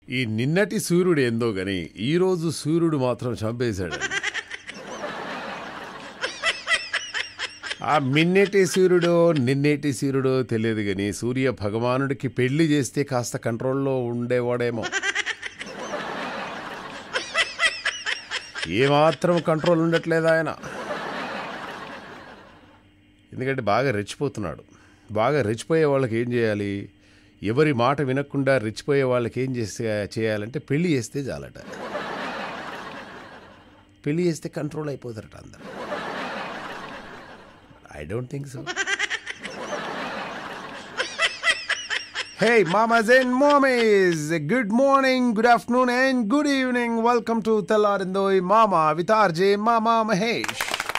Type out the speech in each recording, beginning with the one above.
ఈ నిన్నటి సూర్యుడు ఏందో గాని ఈ రోజు సూర్యుడు మాత్రం చంపేశాడు ఆ మిన్నెటి సూర్యుడో నిన్నెటి సూర్యుడో తెలియదు కానీ సూర్య భగవానుడికి పెళ్లి చేస్తే కాస్త కంట్రోల్లో ఉండేవాడేమో ఏమాత్రం కంట్రోల్ ఉండట్లేదు ఆయన ఎందుకంటే బాగా రెచ్చిపోతున్నాడు బాగా రెచ్చిపోయే వాళ్ళకి ఏం చేయాలి ఎవరి మాట వినకుండా రెచ్చిపోయే వాళ్ళకి ఏం చేస్తే చేయాలంటే పెళ్లి చేస్తే చాలట పెళ్లి చేస్తే కంట్రోల్ అయిపోతారట అందరు I don't think so Hey, mamas and mommies! Good morning, good afternoon, and good evening. Welcome to Telarindoi Mama with RJ Mama Mahesh.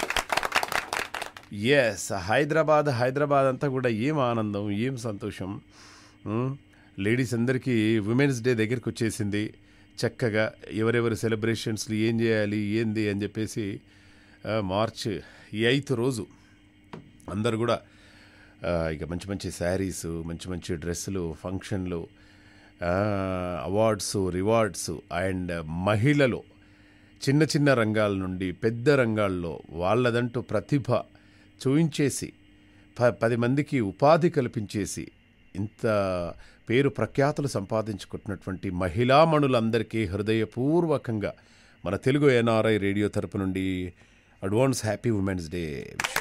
Yes Hyderabad Hyderabad అంతా కూడా ఏం ఆనందం ఏం సంతోషం లేడీస్ అందరికీ ఉమెన్స్ డే దగ్గరికి వచ్చేసింది చక్కగా ఎవరెవరి సెలబ్రేషన్స్లు ఏం చేయాలి ఏంది అని చెప్పేసి ఆ, మార్చ్ ఎయిత్ రోజు అందరు కూడా ఆ, ఇక మంచి మంచి శారీస్ మంచి మంచి డ్రెస్సులు ఫంక్షన్లు అవార్డ్స్ రివార్డ్స్ అండ్ మహిళలు చిన్న చిన్న రంగాల నుండి పెద్ద రంగాల్లో వాళ్ళదంటూ ప్రతిభ చూయించేసి ప పది మందికి ఉపాధి కల్పించేసి ఇంత పేరు ప్రఖ్యాతులు సంపాదించుకుంటున్నటువంటి మహిళామణులందరికీ హృదయపూర్వకంగా మన తెలుగు ఎన్ఆర్ఐ రేడియో తరపు నుండి advance happy women's day wishes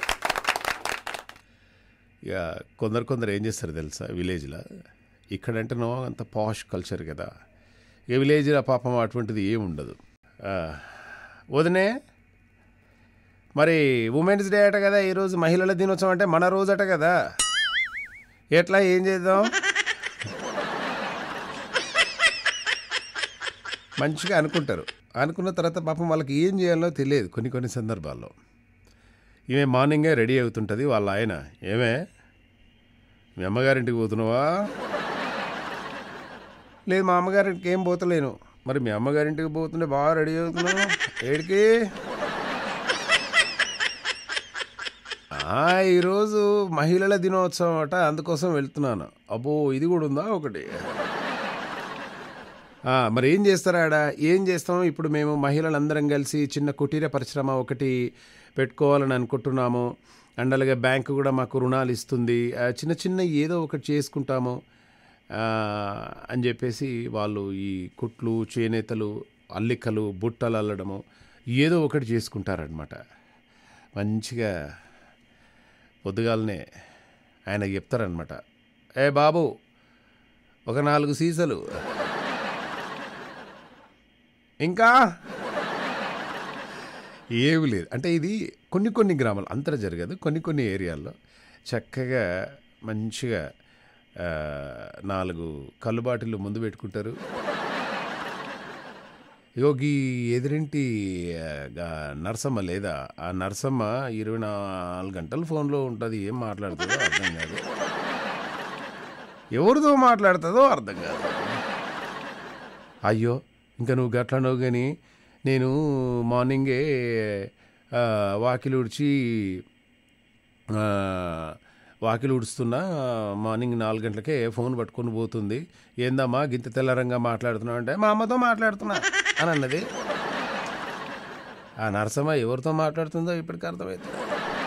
ఇక కొందరు కొందరు ఏం చేస్తారు తెలుసా విలేజ్లో ఇక్కడంటేనో అంత పాష్ కల్చర్ కదా ఇక విలేజ్లో పాపం అటువంటిది ఏమి ఉండదు ఆ, వదినే మరి ఉమెన్స్ డే అట కదా ఈరోజు మహిళల దినోత్సవం అంటే మన రోజు అట కదా ఎట్లా ఏం చేద్దాం మంచిగా అనుకుంటారు అనుకున్న తర్వాత పాపం వాళ్ళకి ఏం చేయాలో తెలియదు కొన్ని కొన్ని సందర్భాల్లో ఈమె మార్నింగే రెడీ అవుతుంటుంది వాళ్ళ ఆయన ఏమే మీ అమ్మగారింటికి పోతున్నావా లేదు మా అమ్మగారింటికి ఏం పోతలేను మరి మీ అమ్మగారింటికి పోతుంటే బాగా రెడీ అవుతున్నావు ఏడికి ఆ, ఈరోజు మహిళల దినోత్సవం అట అందుకోసం వెళ్తున్నాను అబ్బో ఇది కూడా ఉందా ఒకటి ఆ, మరి ఏం చేస్తారా ఆడ ఏం చేస్తాం ఇప్పుడు మేము మహిళలందరం కలిసి చిన్న కుటీర పరిశ్రమ ఒకటి పెట్టుకోవాలని అనుకుంటున్నాము అండ్ అలాగే బ్యాంకు కూడా మాకు రుణాలు ఇస్తుంది ఆ, చిన్న చిన్న ఏదో ఒకటి చేసుకుంటాము ఆ, అని చెప్పేసి వాళ్ళు ఈ కుట్లు చేనేతలు అల్లికలు బుట్టలు అల్లడము ఏదో ఒకటి చేసుకుంటారనమాట మంచిగా పొద్దుగాలనే ఆయనకి చెప్తారనమాట ఏ బాబు ఒక నాలుగు సీసాలు ఇంకా ఏమి లేదు అంటే ఇది కొన్ని కొన్ని గ్రామాలు అంతటా జరగదు కొన్ని కొన్ని ఏరియాల్లో చక్కగా మంచిగా ఆ, నాలుగు కళ్ళు బాటిళ్ళు ముందు పెట్టుకుంటారు ఇగో ఈ ఎదురింటి ఆ, గా- నర్సమ్మ లేదా ఆ నర్సమ్మ ఇరవై నాలుగు గంటలు ఫోన్లో ఉంటుంది ఏం మాట్లాడుతుందో అర్థం కాదు ఎవరితో మాట్లాడుతుందో అర్థం కాదు అయ్యో ఇంకా నువ్వు గట్లనో కానీ నేను మార్నింగే ఆ, వాకిలి ఉడిచి ఆ, వాకిలి ఉడుస్తున్నా మార్నింగ్ నాలుగు గంటలకే ఫోన్ పట్టుకొని పోతుంది ఏందమ్మా గింత తెల్లరంగా మాట్లాడుతున్నావు అంటే మా అమ్మతో మాట్లాడుతున్నా అని అన్నది ఆ నరసమ్మ ఎవరితో మాట్లాడుతుందో ఇప్పటికి అర్థమవుతుంది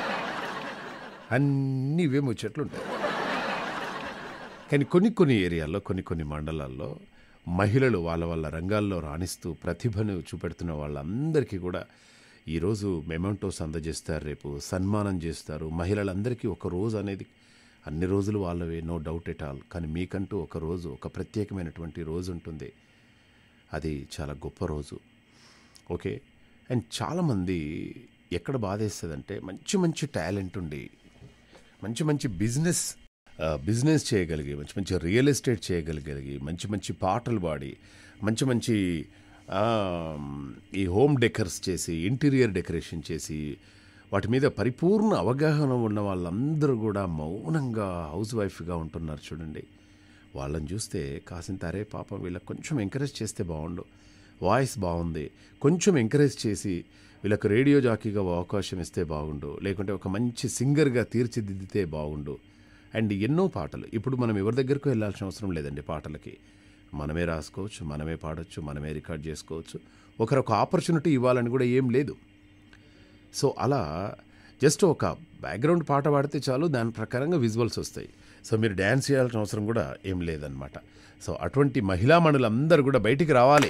అన్నీ ఇవే ముచ్చట్లు ఉంటాయి కానీ కొన్ని కొన్ని ఏరియాల్లో కొన్ని కొన్ని మండలాల్లో మహిళలు వాళ్ళ వాళ్ళ రంగాల్లో రాణిస్తూ ప్రతిభను చూపెడుతున్న వాళ్ళందరికీ కూడా ఈరోజు మెమెంటోస్ అందజేస్తారు రేపు సన్మానం చేస్తారు మహిళలందరికీ ఒక రోజు అనేది అన్ని రోజులు వాళ్ళవే నో డౌట్ ఎట్ ఆల్ కానీ మీకంటూ ఒక రోజు ఒక ప్రత్యేకమైనటువంటి రోజు ఉంటుంది అది చాలా గొప్ప రోజు ఓకే అండ్ చాలామంది ఎక్కడ బాధేస్తుందంటే మంచి మంచి టాలెంట్ ఉండి మంచి మంచి బిజినెస్ ఆ, బిజినెస్ చేయగలిగి మంచి మంచి రియల్ ఎస్టేట్ చేయగలిగి మంచి మంచి పాటలు పాడి మంచి మంచి ఆ, ఈ హోమ్ డెకర్స్ చేసి ఇంటీరియర్ డెకరేషన్ చేసి వాటి మీద పరిపూర్ణ అవగాహన ఉన్న వాళ్ళందరూ కూడా మౌనంగా హౌస్ వైఫ్గా ఉంటున్నారు చూడండి వాళ్ళని చూస్తే కాసింత అరే పాపం వీళ్ళకి కొంచెం ఎంకరేజ్ చేస్తే బాగుండు వాయిస్ బాగుంది కొంచెం ఎంకరేజ్ చేసి వీళ్ళకి రేడియో జాకీగా అవకాశం ఇస్తే బాగుండు లేకుంటే ఒక మంచి సింగర్గా తీర్చిదిద్దితే బాగుండు అండ్ ఎన్నో పాటలు ఇప్పుడు మనం ఎవరి దగ్గరకు వెళ్ళాల్సిన అవసరం లేదండి పాటలకి మనమే రాసుకోవచ్చు మనమే పాడొచ్చు మనమే రికార్డ్ చేసుకోవచ్చు ఒకరొక ఆపర్చునిటీ ఇవ్వాలని కూడా ఏం లేదు సో అలా జస్ట్ ఒక బ్యాక్గ్రౌండ్ పాట పాడితే చాలు దాని ప్రకారంగా విజువల్స్ వస్తాయి సో మీరు డ్యాన్స్ చేయాల్సిన అవసరం కూడా ఏం లేదనమాట సో అటువంటి మహిళా మణులందరూ కూడా బయటికి రావాలి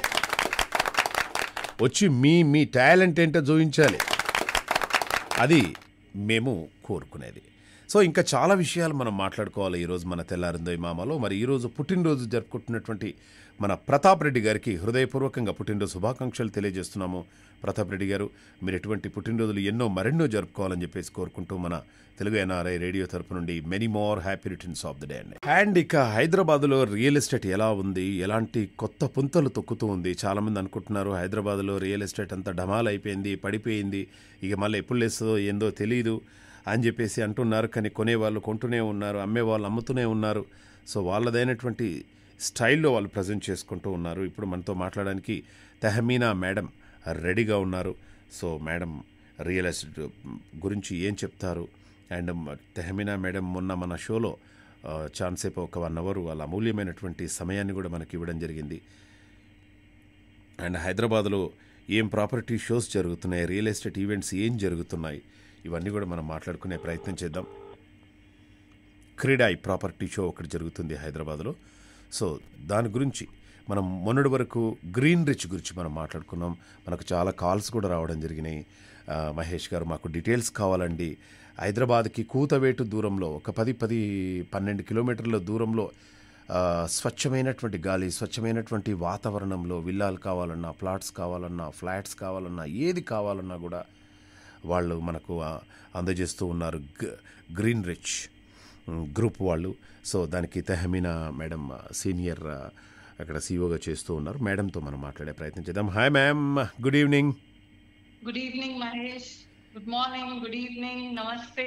వచ్చి మీ మీ టాలెంట్ ఏంటో చూపించాలి అది మేము కోరుకునేది సో ఇంకా చాలా విషయాలు మనం మాట్లాడుకోవాలి ఈరోజు మన తెల్లారిందోయ్ మామలో మరి ఈరోజు పుట్టినరోజు జరుపుకుంటున్నటువంటి మన ప్రతాప్ రెడ్డి గారికి హృదయపూర్వకంగా పుట్టినరోజు శుభాకాంక్షలు తెలియజేస్తున్నాము ప్రతాప్ రెడ్డి గారు మీరు ఎటువంటి పుట్టినరోజులు ఎన్నో మరెన్నో జరుపుకోవాలని చెప్పేసి కోరుకుంటూ మన తెలుగు ఎన్ఆర్ఐ రేడియో తరపు నుండి many more happy returns of the day అండి అండ్ ఇక హైదరాబాద్లో రియల్ ఎస్టేట్ ఎలా ఉంది ఎలాంటి కొత్త పుంతలు తొక్కుతూ ఉంది చాలామంది అనుకుంటున్నారు హైదరాబాద్లో రియల్ ఎస్టేట్ అంతా డమాల్ అయిపోయింది పడిపోయింది ఇక మళ్ళీ ఎప్పుడు లేస్తుందో ఏందో తెలియదు అని చెప్పేసి అంటున్నారు కానీ కొనేవాళ్ళు కొంటూనే ఉన్నారు అమ్మేవాళ్ళు అమ్ముతూనే ఉన్నారు సో వాళ్ళదైనటువంటి స్టైల్లో వాళ్ళు ప్రజెంట్ చేసుకుంటూ ఉన్నారు ఇప్పుడు మనతో మాట్లాడడానికి తెహమీనా మేడం రెడీగా ఉన్నారు సో మేడం రియల్ ఎస్టేట్ గురించి ఏం చెప్తారు అండ్ తెహమీనా మేడం మొన్న మన షోలో ఆ, చాలాసేపు ఒక వన్ అవర్ వాళ్ళ అమూల్యమైనటువంటి సమయాన్ని కూడా మనకి ఇవ్వడం జరిగింది అండ్ హైదరాబాద్లో ఏం ప్రాపర్టీ షోస్ జరుగుతున్నాయి రియల్ ఎస్టేట్ ఈవెంట్స్ ఏం జరుగుతున్నాయి ఇవన్నీ కూడా మనం మాట్లాడుకునే ప్రయత్నం చేద్దాం క్రీడాయి ప్రాపర్టీ షో ఒకటి జరుగుతుంది హైదరాబాద్లో సో దాని గురించి మనం మొన్నటి వరకు గ్రీన్ రిచ్ గురించి మనం మాట్లాడుకున్నాం మనకు చాలా కాల్స్ కూడా రావడం జరిగినాయి ఆ, మహేష్ గారు మాకు డీటెయిల్స్ కావాలండి హైదరాబాద్కి కూతవేటు దూరంలో ఒక పది పది పన్నెండు కిలోమీటర్ల దూరంలో ఆ, స్వచ్ఛమైనటువంటి గాలి స్వచ్ఛమైనటువంటి వాతావరణంలో విల్లాలు కావాలన్నా ప్లాట్స్ కావాలన్నా ఫ్లాట్స్ కావాలన్నా ఏది కావాలన్నా కూడా వాళ్ళు మనకు ఆ, అందజేస్తూ ఉన్నారు గ- గ్రీన్ రిచ్ ఉమ్, గ్రూప్ వాళ్ళు సో దానికి తెహమీనా మేడం ఆ, సీనియర్ ఆ, అక్కడ సీఓగా చేస్తూ ఉన్నారు మేడంతో మనం మాట్లాడే ప్రయత్నం చేద్దాం hi ma'am good evening Good evening, Mahesh. Good morning, good evening, namaste.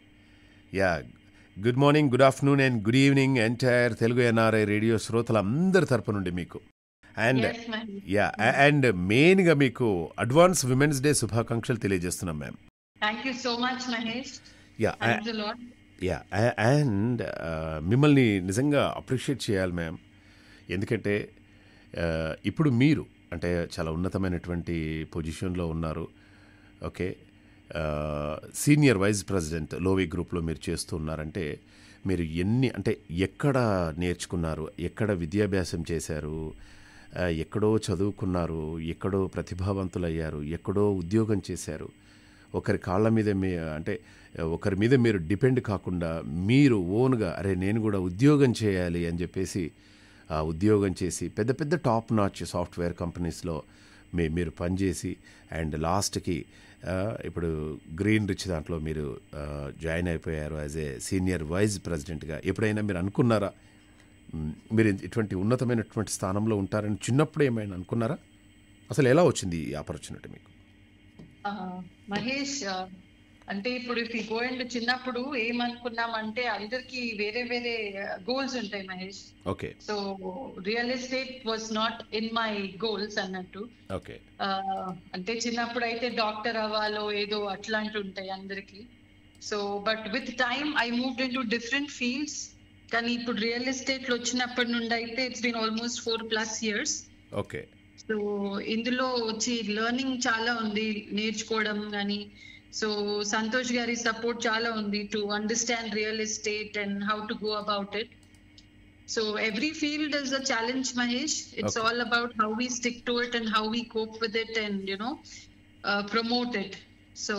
Yeah good morning good afternoon and good evening entire Telugu NRI radio శ్రోతలందరి తరపు నుండి మీకు and Yes, Mahesh. Yeah and మెయిన్గా మీకు అడ్వాన్స్ విమెన్స్ డే శుభాకాంక్షలు తెలియజేస్తున్నాం ma'am Thank you so much, Mahesh. Yeah Thanks a lot. Yeah and మిమ్మల్ని నిజంగా అప్రిషియేట్ చేయాలి మ్యామ్ ఎందుకంటే ఆ, ఇప్పుడు మీరు అంటే చాలా ఉన్నతమైనటువంటి పొజిషన్లో ఉన్నారు ఓకే ఆ, సీనియర్ వైస్ ప్రెసిడెంట్ లోవి గ్రూప్లో మీరు చేస్తూ ఉన్నారంటే మీరు ఎన్ని అంటే ఎక్కడ నేర్చుకున్నారు ఎక్కడ విద్యాభ్యాసం చేశారు ఆ, ఎక్కడో చదువుకున్నారు ఎక్కడో ప్రతిభావంతులయ్యారు ఎక్కడో ఉద్యోగం చేశారు ఒకరి కాళ్ళ మీద మీ అంటే ఒకరి మీద మీరు డిపెండ్ కాకుండా మీరు ఓన్గా అరే నేను కూడా ఉద్యోగం చేయాలి అని చెప్పేసి ఆ ఉద్యోగం చేసి పెద్ద పెద్ద టాప్ నాచ్ సాఫ్ట్వేర్ కంపెనీస్లో మీ మీరు పనిచేసి అండ్ లాస్ట్కి ఆ, ఇప్పుడు గ్రీన్ రిచ్ దాంట్లో మీరు ఆ, జాయిన్ అయిపోయారు యాజ్ ఏ సీనియర్ వైస్ ప్రెసిడెంట్గా ఎప్పుడైనా మీరు అనుకున్నారా మ్, మీరు ఇటువంటి ఉన్నతమైనటువంటి స్థానంలో ఉంటారని చిన్నప్పుడు ఏమైనా అనుకున్నారా అసలు ఎలా వచ్చింది ఈ ఆపర్చునిటీ మీకు Uh, మహేష్ uh, అంటే ఇప్పుడు ఇఫ్ గో అండ్ చిన్నప్పుడు ఏమనుకున్నామంటే అందరికి వేరే వేరే గోల్స్ ఉంటాయి Mahesh okay so real estate was not in my goals అన్నట్టు ఓకే Uh, అంటే చిన్నప్పుడు అయితే డాక్టర్ అవ్వాలో ఏదో అట్లాంటి ఉంటాయి అందరికి so but with time I moved in to different fields కానీ ఇప్పుడు రియల్ ఎస్టేట్ లో వచ్చినప్పటి నుండి అయితే it's been almost four plus years okay so ఇందులో వచ్చి లెర్నింగ్ చాలా ఉంది నేర్చుకోవడం కానీ సో సంతోష్ గారి సపోర్ట్ చాలా ఉంది to understand real estate and how to go about it so every field is a challenge Mahesh it's Okay. All about how we stick to it and how we cope with it and you know promote it so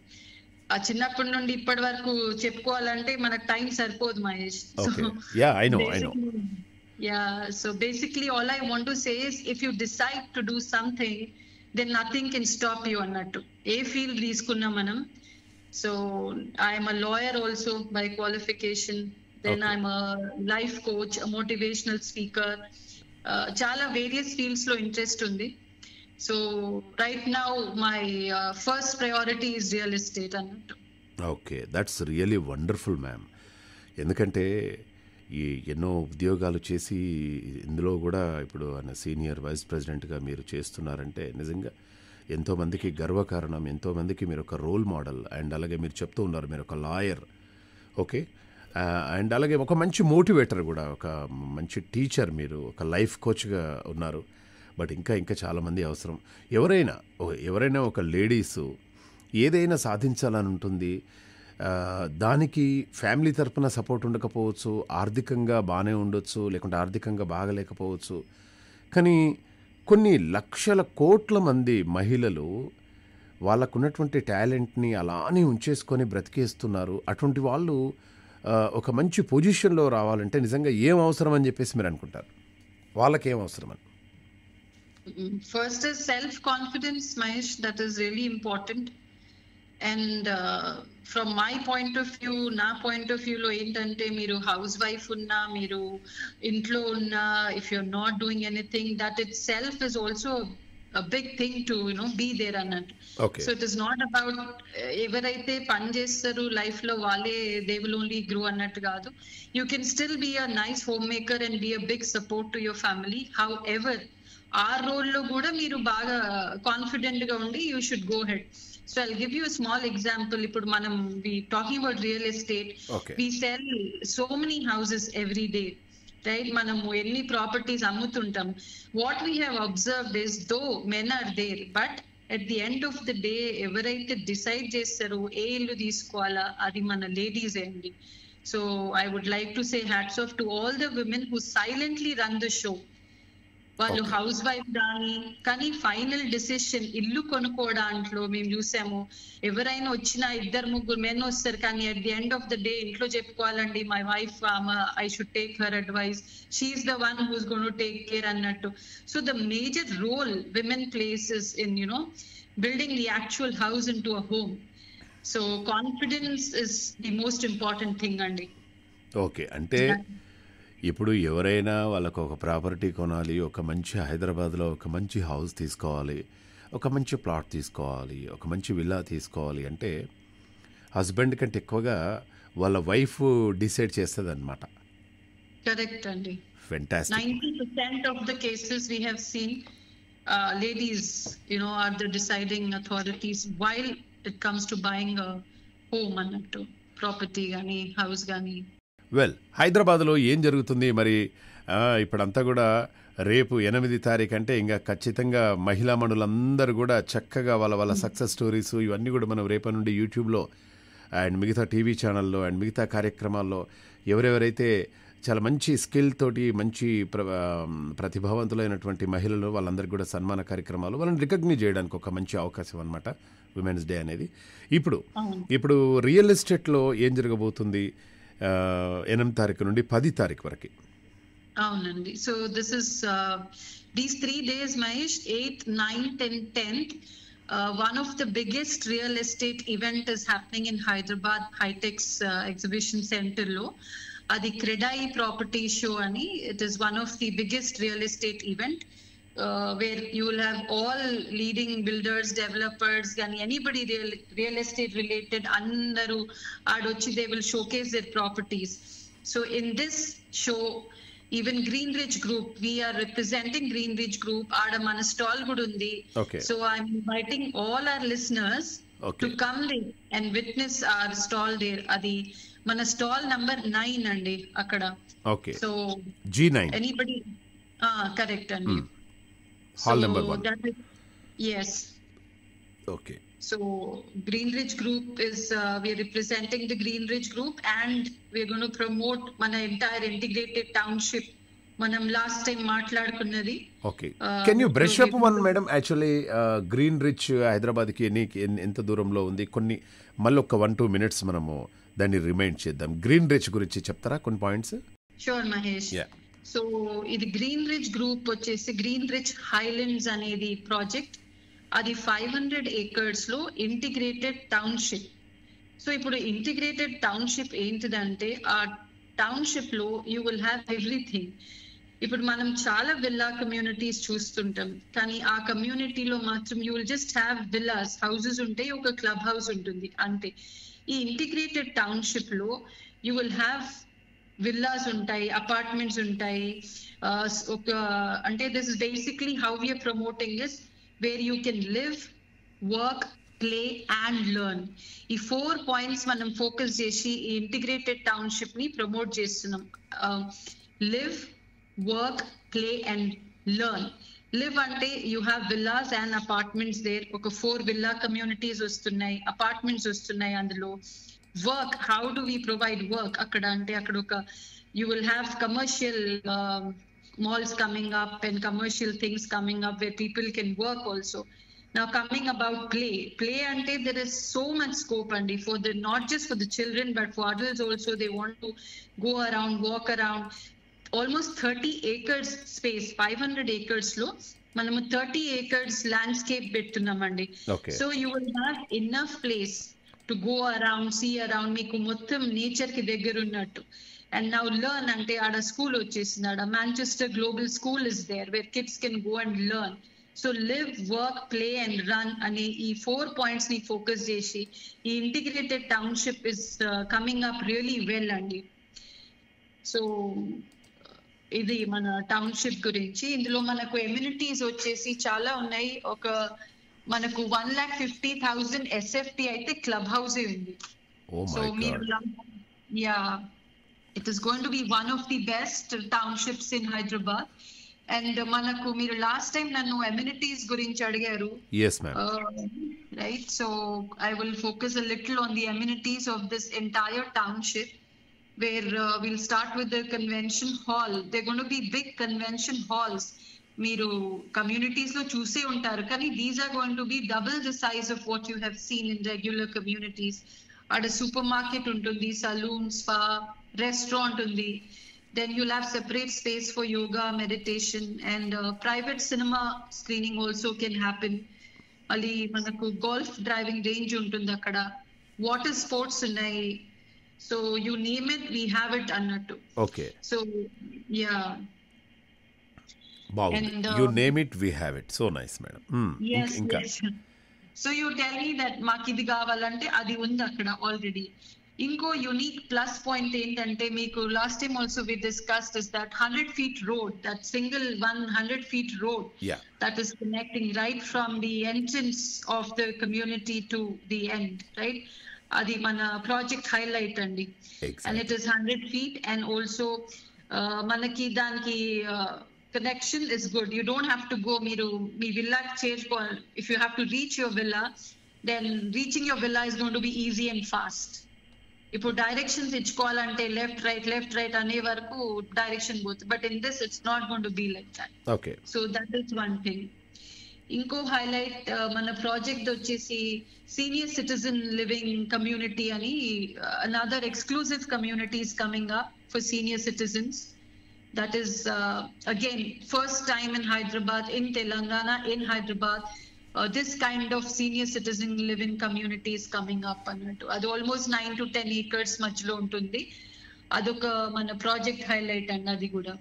ఆ చిన్నప్పటి నుండి ఇప్పటి వరకు చెప్పుకోవాలంటే మనకు time సరిపోదు Mahesh okay yeah I know I know Basically, Yeah, so basically, all I want to say is if you decide to do something, then nothing can stop you అన్నట్టు ఏ field తీసుకున్నా మనం so I'm a lawyer also by qualification then Okay. I'm a life coach motivational speaker చాలా various fields లో interest ఉంది so right now my first priority is real estate అన్నట్టు okay that's really wonderful ma'am ఎందుకంటే ఈ ఎన్నో ఉద్యోగాలు చేసి ఇందులో కూడా ఇప్పుడు ఆయన సీనియర్ వైస్ ప్రెసిడెంట్గా మీరు చేస్తున్నారంటే నిజంగా ఎంతోమందికి గర్వకారణం ఎంతోమందికి మీరు ఒక రోల్ మోడల్ అండ్ అలాగే మీరు చెప్తూ ఉన్నారు మీరు ఒక లాయర్ ఓకే అండ్ అలాగే ఒక మంచి మోటివేటర్ కూడా ఒక మంచి టీచర్ మీరు ఒక లైఫ్ కోచ్గా ఉన్నారు బట్ ఇంకా ఇంకా చాలామంది అవసరం ఎవరైనా ఓ- ఎవరైనా ఒక లేడీసు ఏదైనా సాధించాలని ఉంటుంది ఆ, దానికి ఫ్యామిలీ తరపున సపోర్ట్ ఉండకపోవచ్చు ఆర్థికంగా బాగానే ఉండొచ్చు లేకుంటే ఆర్థికంగా బాగలేకపోవచ్చు కానీ కొన్ని లక్షల కోట్ల మంది మహిళలు వాళ్ళకున్నటువంటి టాలెంట్ని అలానే ఉంచేసుకొని బ్రతికేస్తున్నారు అటువంటి వాళ్ళు ఆ, ఒక మంచి పొజిషన్లో రావాలంటే నిజంగా ఏం అవసరం అని చెప్పేసి మీరు అనుకుంటారు వాళ్ళకి ఏం అవసరం అని First is self confidence, Mahesh. That is really important. And from my point of view నా పాయింట్ ఆఫ్ వ్యూలో ఏంటంటే మీరు హౌస్ వైఫ్ ఉన్నా మీరు ఇంట్లో ఉన్నా if you're not doing anything that itself is also big thing to you know be there అన్నట్టు okay so it is not about ఎవరైతే పని చేస్తారు లైఫ్ లో వాళ్ళే దే విల్ ఓన్లీ గ్రో అన్నట్టు కాదు you can still be a nice home maker and be a big support to your family however ఆ role లో కూడా మీరు బాగా కాన్ఫిడెంట్ గా ఉండి you should go head so I give you small example ఇప్పుడు మనం we talking about real estate Okay. We sell so many houses every day right మనము ఎన్ని ప్రాపర్టీస్ అమ్ముతుంటాం what we have observed is though men are there but at the end of the day ఎవరైతే decide చేస్తారో ఏ ఇల్లు తీసుకోవాలా అది మన లేడీస్ అండి so I would like to say hats off to all the women who silently run the show వాళ్ళు Okay. House wife కానీ కానీ ఫైనల్ డిసిషన్ ఇల్లు కొనుక్కోవడాంట్లో మేము చూసాము ఎవరైనా వచ్చినా ఇద్దరు ముగ్గురు మెన్ వస్తారు కానీ at the end of the day ఇంట్లో చెప్పుకోవాలండి my wife I should take her advice she's the one who's gone take care అన్నట్టు so the major role women places in you know building the actual house in to a home so confidence is the most important thing అండి okay అంటే ఇప్పుడు ఎవరైనా వాళ్ళకు ఒక property కొనాలి ఒక మంచి హైదరాబాద్లో ఒక మంచి హౌస్ తీసుకోవాలి ఒక మంచి ప్లాట్ తీసుకోవాలి ఒక మంచి విల్లా తీసుకోవాలి అంటే హస్బెండ్ కంటే ఎక్కువగా వాళ్ళ వైఫ్ డిసైడ్ చేస్తుంది అనమాట కరెక్ట్ అండి fantastic 90% of the cases we have seen, uh, ladies, you know, are the deciding authorities while it comes to buying a home అన్నట్టు ప్రాపర్టీ కానీ హౌస్ కానీ వెల్ హైదరాబాద్లో ఏం జరుగుతుంది మరి ఆ, ఇప్పుడంతా కూడా రేపు ఎనిమిది తారీఖు అంటే ఇంకా ఖచ్చితంగా మహిళా మనులందరూ కూడా చక్కగా వాళ్ళ వాళ్ళ సక్సెస్ స్టోరీస్ ఇవన్నీ కూడా మనం రేపటి నుండి యూట్యూబ్లో అండ్ మిగతా టీవీ ఛానల్లో అండ్ మిగతా కార్యక్రమాల్లో ఎవరెవరైతే చాలా మంచి స్కిల్ తోటి మంచి ప్ర ఆ, ప్రతిభావంతులైనటువంటి మహిళలు వాళ్ళందరికీ కూడా సన్మాన కార్యక్రమాలు వాళ్ళని రికగ్నైజ్ చేయడానికి ఒక మంచి అవకాశం అనమాట విమెన్స్ డే అనేది ఇప్పుడు అవును. ఇప్పుడు రియల్ ఎస్టేట్లో ఏం జరగబోతుంది ఆ, ఎనిమిది తారీఖు నుండి పది తారీఖు వరకు అవునండి so this is these three days Mahesh eighth ninth and tenth one of the biggest real estate event is happening in Hyderabad HITEX exhibition centre లో అది క్రెడాయి ప్రాపర్టీ షో అని it is one of the biggest real estate event where you will have all leading builders developers కానీ anybody real real estate related అందరూ ఆడొచ్చి they will showcase their properties so in this show even green Rich Group we're representing Green Rich Group ఆడ మన stall కూడా ఉంది Okay. So I'm inviting all our listeners Okay. To come there and witness our stall there అది మన stall number nine అండి అక్కడ okay so G nine anybody correct అండి hall number one yes okay So Greenridge Group is uh, we are representing the Greenridge Group and we are going to promote మన entire integrated township. మనం last time మాట్లాడుకున్నది okay Uh, can you brush so up we- one madam actually Green Rich హైదరాబాద్కి ఎన్ని ఎన్ని- ఎంత దూరంలో ఉంది కొన్ని మళ్ళీ ఒక వన్ టూ మినిట్స్ మనము దాన్ని రిమైండ్ చేద్దాం గ్రీన్ రిచ్ గురించి చెప్తారా కొన్ని points sure Mahesh yeah so ఇది గ్రీన్ రిచ్ గ్రూప్ వచ్చేసి గ్రీన్ రిచ్ హైలాండ్స్ అనేది ప్రాజెక్ట్ అది ఫైవ్ హండ్రెడ్ ఏకర్స్ లో ఇంటిగ్రేటెడ్ టౌన్షిప్ సో ఇప్పుడు ఇంటిగ్రేటెడ్ టౌన్షిప్ ఏంటిదంటే ఆ టౌన్షిప్ లో యూ విల్ హ్యావ్ ఎవ్రీథింగ్ ఇప్పుడు మనం చాలా విల్లా కమ్యూనిటీస్ చూస్తుంటాం కానీ ఆ కమ్యూనిటీలో మాత్రం you will just have villas houses ఉంటాయి ఒక క్లబ్ హౌస్ ఉంటుంది అంతే ఈ ఇంటిగ్రేటెడ్ టౌన్షిప్ లో యూ విల్ హ్యావ్ విల్లాస్ ఉంటాయి అపార్ట్మెంట్స్ ఉంటాయి ఆ, స్- ఒక అంటే this is basically how we're promoting is where you can live work play and learn ఈ ఫోర్ పాయింట్స్ మనం ఫోకస్ చేసి ఈ ఇంటిగ్రేటెడ్ టౌన్షిప్ ని ప్రమోట్ చేస్తున్నాం live work play and learn live అంటే you have villas and apartments there ఒక four villa communities వస్తున్నాయి apartments వస్తున్నాయి అందులో work how do we provide work అక్కడ అంటే అక్కడ ఒక you will have commercial malls coming up and commercial things coming up where people can work also. Now coming about play, play ante there is so much scope and for the not just for the children but for adults also they want to go around, walk around. Almost 30 acres space, 500 acres లో మనము 30 acres landscape పెడుతున్నామండి Okay. So you will have enough place to go around see around మీకు మొత్తం nature కి దగ్గర ఉన్నట్టు and now learn అంటే ఆడ స్కూల్ వచ్చేసింది ఆడ Manchester global school is there where kids can go and learn so live work play and run అనే ఈ ఫోర్ పాయింట్స్ ని ఫోకస్ చేసి ఈ integrated township is coming up really well అండి సో ఇది మన టౌన్షిప్ గురించి ఇందులో మనకు ఎమ్యూనిటీస్ వచ్చేసి చాలా ఉన్నాయి ఒక మనకు one lakh fifty thousand SFT అయితే క్లబ్ హౌస్ ఉంది ఓ సో మై మీరు god yeah it is going to be one of the best townships in Hyderabad and మనకు మీరు లాస్ట్ టైం నన్ను ఎమ్యూనిటీస్ గురించి అడిగారు yes ma'am Uh, right? So I will focus a little on the amenities of this entire township, where uh, we'll start with the convention hall. They're going to be big convention halls. మీరు communities లో చూసే ఉంటారు కానీ these are going to be double the size of what you have seen in regular communities ఆడ super market ఉంటుంది salon spa restaurant ఉంది then you'll have separate space for yoga meditation and uh, private cinema screening also can happen మళ్ళీ మనకు golf driving range ఉంటుంది అక్కడ water sports ఉన్నాయి so you name it we have it అన్నట్టు okay so yeah బాగుంది And, you uh, name it we have it so nice madam yes ఇంకా so you tell me that మాకు ఇది కావాలంటే అది ఉంది అక్కడ ఆల్రెడీ ఇంకో యునిక్ ప్లస్ పాయింట్ ఏంటంటే మీకు last time also we discussed is that hundred feet road that single one hundred feet road yeah that is connecting right from the entrance of the community to the end, right? అది మన ప్రాజెక్ట్ highlight అండి and it is hundred feet and also మనకి దానికి connection is good you don't have to go మీరు మీ విల్లాకి చేరుకోవాలి if you have to reach your villa then reaching your villa is gone to be easy and fast ఇప్పుడు directions ఇచ్చుకోవాలంటే left right left right అనే వరకు direction పోతుంది but in this it's not gone to be like that okay so that is one thing ఇంకో highlight మన project వచ్చేసి senior citizen living community అని another exclusive communities coming up for senior citizens that is again first time in Hyderabad in Telangana in Hyderabad this kind of senior citizen living communities coming up అన్నట్టు అది almost nine to ten acres మధ్యలో ఉంటుంది అదొక మన ప్రాజెక్ట్ highlight అండి అది కూడా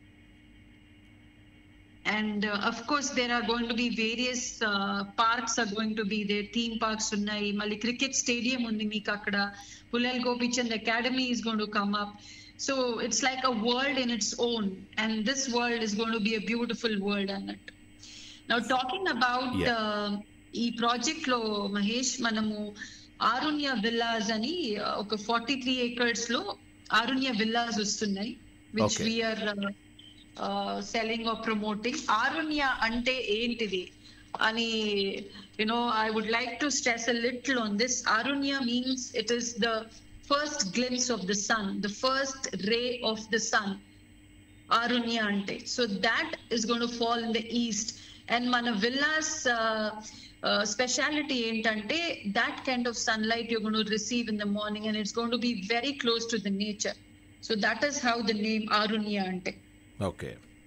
and uh, of course there are going to be various uh, parks are going to be there theme parks ఉన్నాయి మళ్ళీ క్రికెట్ స్టేడియం ఉంది మీకు అక్కడ Pullela Gopichand academy is going to come up so it's like a world in its own and this world is going to be a beautiful world అన్నట్టు now talking about Yeah. uh, ఈ project లో మహేష్ మనము Arunya villas అని uh, ఒక forty three acres లో Arunya villas వస్తున్నాయి which Okay. We're selling our promoting Arunya అంటే ఏంటిది అని you know I would like to stress a little on this Arunya means it is the first glimpse of the sun the first ray of the sun Arunya అంటే so that is gone to fall in the east and మన villas speciality ఏంటంటే that kind of sunlight you gone to receive in the morning and it's gone to be very close to the nature so that is how the name Arunya అంటే okay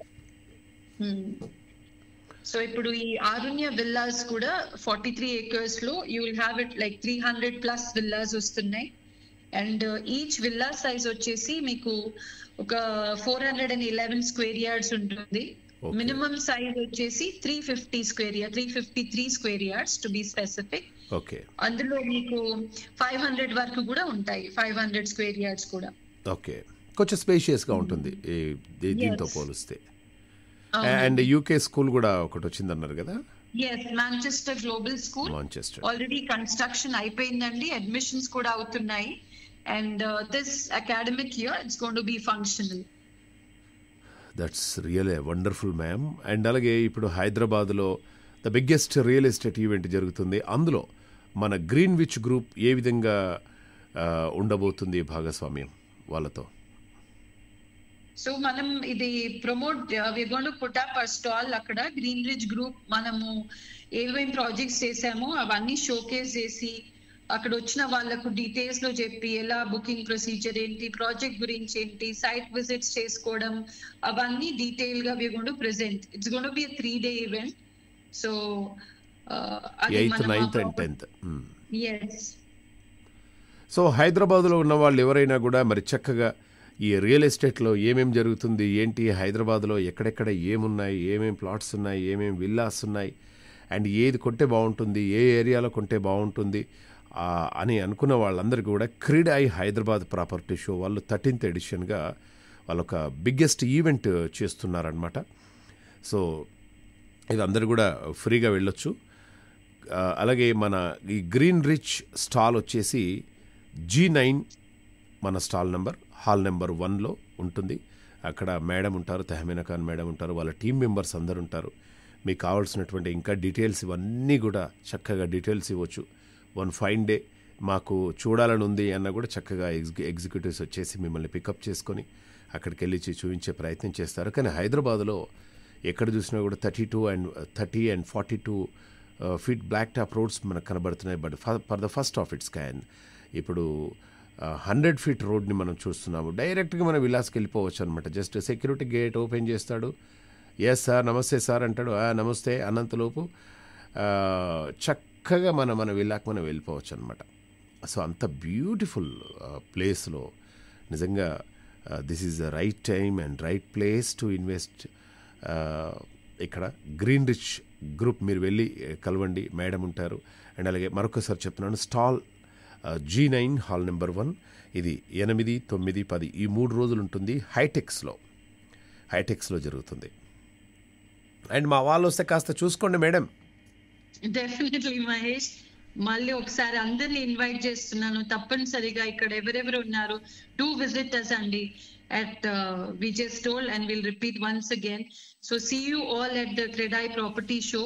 so ఇప్పుడు ఈ Arunya villas కూడా forty three acres లో you will have it like three hundred plus villas వస్తున్నాయి and each villa size వచ్చేసి మీకు ఒక four hundred and eleven square yards ఉంటుంది Okay. మినిమం సైజ్ వచ్చేసి three fifty square yard three fifty three square yards to be specific okay అందులో మీకు five hundred వరకు కూడా ఉంటాయి ఫైవ్ హండ్రెడ్ స్క్వేర్ యార్డ్స్ కూడా ఓకే కొంచెం స్పేషియస్గా ఉంటుంది ఈ దీ- దీంతో Yes. పోలిస్తే అవును. అండ్ యూకే స్కూల్ కూడా ఒకటి వచ్చిందన్నారు కదా yes Manchester global school Manchester already construction అయిపోయిందండి అడ్మిషన్స్ కూడా అవుతున్నాయి and this academic year it's gone to be functional that's real a wonderful ma'am and అలాగే ఇప్పుడు హైదరాబాద్లో the biggest real estate event జరుగుతుంది అందులో మన గ్రీన్ విచ్ గ్రూప్ ఏ విధంగా ఆ, ఉండబోతుంది భాగస్వామ్యం వాళ్ళతో సో మనం ఇది promote we gone to put up a stall అక్కడ గ్రీన్ రిచ్ గ్రూప్ మనము ఏమేం ప్రాజెక్ట్స్ చేసామో అవన్నీ షోకేస్ చేసి అక్కడ వచ్చిన వాళ్ళకు డీటెయిల్స్ లో చెప్పి ఎలా బుకింగ్ ప్రొసీజర్ ఏంటి ప్రాజెక్ట్ గురించి ఏంటి సైట్ విజిట్స్ చేసుకోవడం అవన్నీ డీటెయిల్ గా we gone to present it's gone be three day event so eighth ninth and tenth yes so హైదరాబాద్లో ఉన్న వాళ్ళు ఎవరైనా కూడా మరి చక్కగా ఈ రియల్ ఎస్టేట్లో ఏమేం జరుగుతుంది ఏంటి హైదరాబాద్లో ఎక్కడెక్కడ ఏమున్నాయి ఏమేం ప్లాట్స్ ఉన్నాయి ఏమేం విల్లాస్ ఉన్నాయి అండ్ ఏది కొంటే బాగుంటుంది ఏ ఏరియాలో కొంటే బాగుంటుంది ఆ, అని అనుకున్న వాళ్ళందరికీ కూడా క్రీడాయి హైదరాబాద్ ప్రాపర్టీ షో వాళ్ళు థర్టీన్త్ ఎడిషన్గా వాళ్ళొక బిగ్గెస్ట్ ఈవెంట్ చేస్తున్నారనమాట సో ఇది అందరూ కూడా ఫ్రీగా వెళ్ళొచ్చు ఆ, అలాగే మన ఈ గ్రీన్ రిచ్ స్టాల్ వచ్చేసి జీ నైన్ మన స్టాల్ నెంబర్ హాల్ నెంబర్ వన్లో ఉంటుంది అక్కడ మేడం ఉంటారు తెహమీనా ఖాన్ మేడం ఉంటారు వాళ్ళ టీం మెంబర్స్ అందరు ఉంటారు మీకు కావాల్సినటువంటి ఇంకా డీటెయిల్స్ ఇవన్నీ కూడా చక్కగా డీటెయిల్స్ ఇవ్వచ్చు వన్ ఫైన్ డే మాకు చూడాలని ఉంది అన్న కూడా చక్కగా ఎగ్జి ఎగ్జిక్యూటివ్స్ వచ్చేసి మిమ్మల్ని పికప్ చేసుకొని అక్కడికి వెళ్ళి చూ- చూపించే ప్రయత్నం చేస్తారు కానీ హైదరాబాద్లో ఎక్కడ చూసినా కూడా thirty two and thirty and forty two feet black top roads మనకు కనబడుతున్నాయి but for the first of it's can ఇప్పుడు హండ్రెడ్ ఫీట్ రోడ్ని మనం చూస్తున్నాము డైరెక్ట్గా మనం విలాస్కి వెళ్ళిపోవచ్చు అనమాట జస్ట్ సెక్యూరిటీ గేట్ ఓపెన్ చేస్తాడు ఎస్ సార్ నమస్తే సార్ అంటాడు "ఆ, నమస్తే అనంతలోపు ఆ, చక్కగా మన మన విల్లాకి మనం వెళ్ళిపోవచ్చు అనమాట సో అంత బ్యూటిఫుల్ ప్లేస్లో నిజంగా this is the right time and right place to invest ఇక్కడ గ్రీన్ రిచ్ గ్రూప్ మీరు వెళ్ళి eh, కలవండి మేడం ఉంటారు అండ్ అలాగే మరొకసారి చెప్తున్నాను stall G nine hall number one ఇది ఎనిమిది తొమ్మిది పది ఈ మూడు రోజులు ఉంటుంది హైటెక్స్లో హైటెక్స్లో జరుగుతుంది అండ్ మా వాళ్ళు వస్తే కాస్త చూసుకోండి మేడం డెఫినెట్లీ మహేష్ మళ్ళీ ఒకసారి అందరిని ఇన్వైట్ చేస్తున్నాను తప్పనిసరిగా ఇక్కడ ఎవరెవరు ఉన్నారు టూ విజిటర్స్ అండి at we just told and will repeat once again so see you all at the CREDAI property show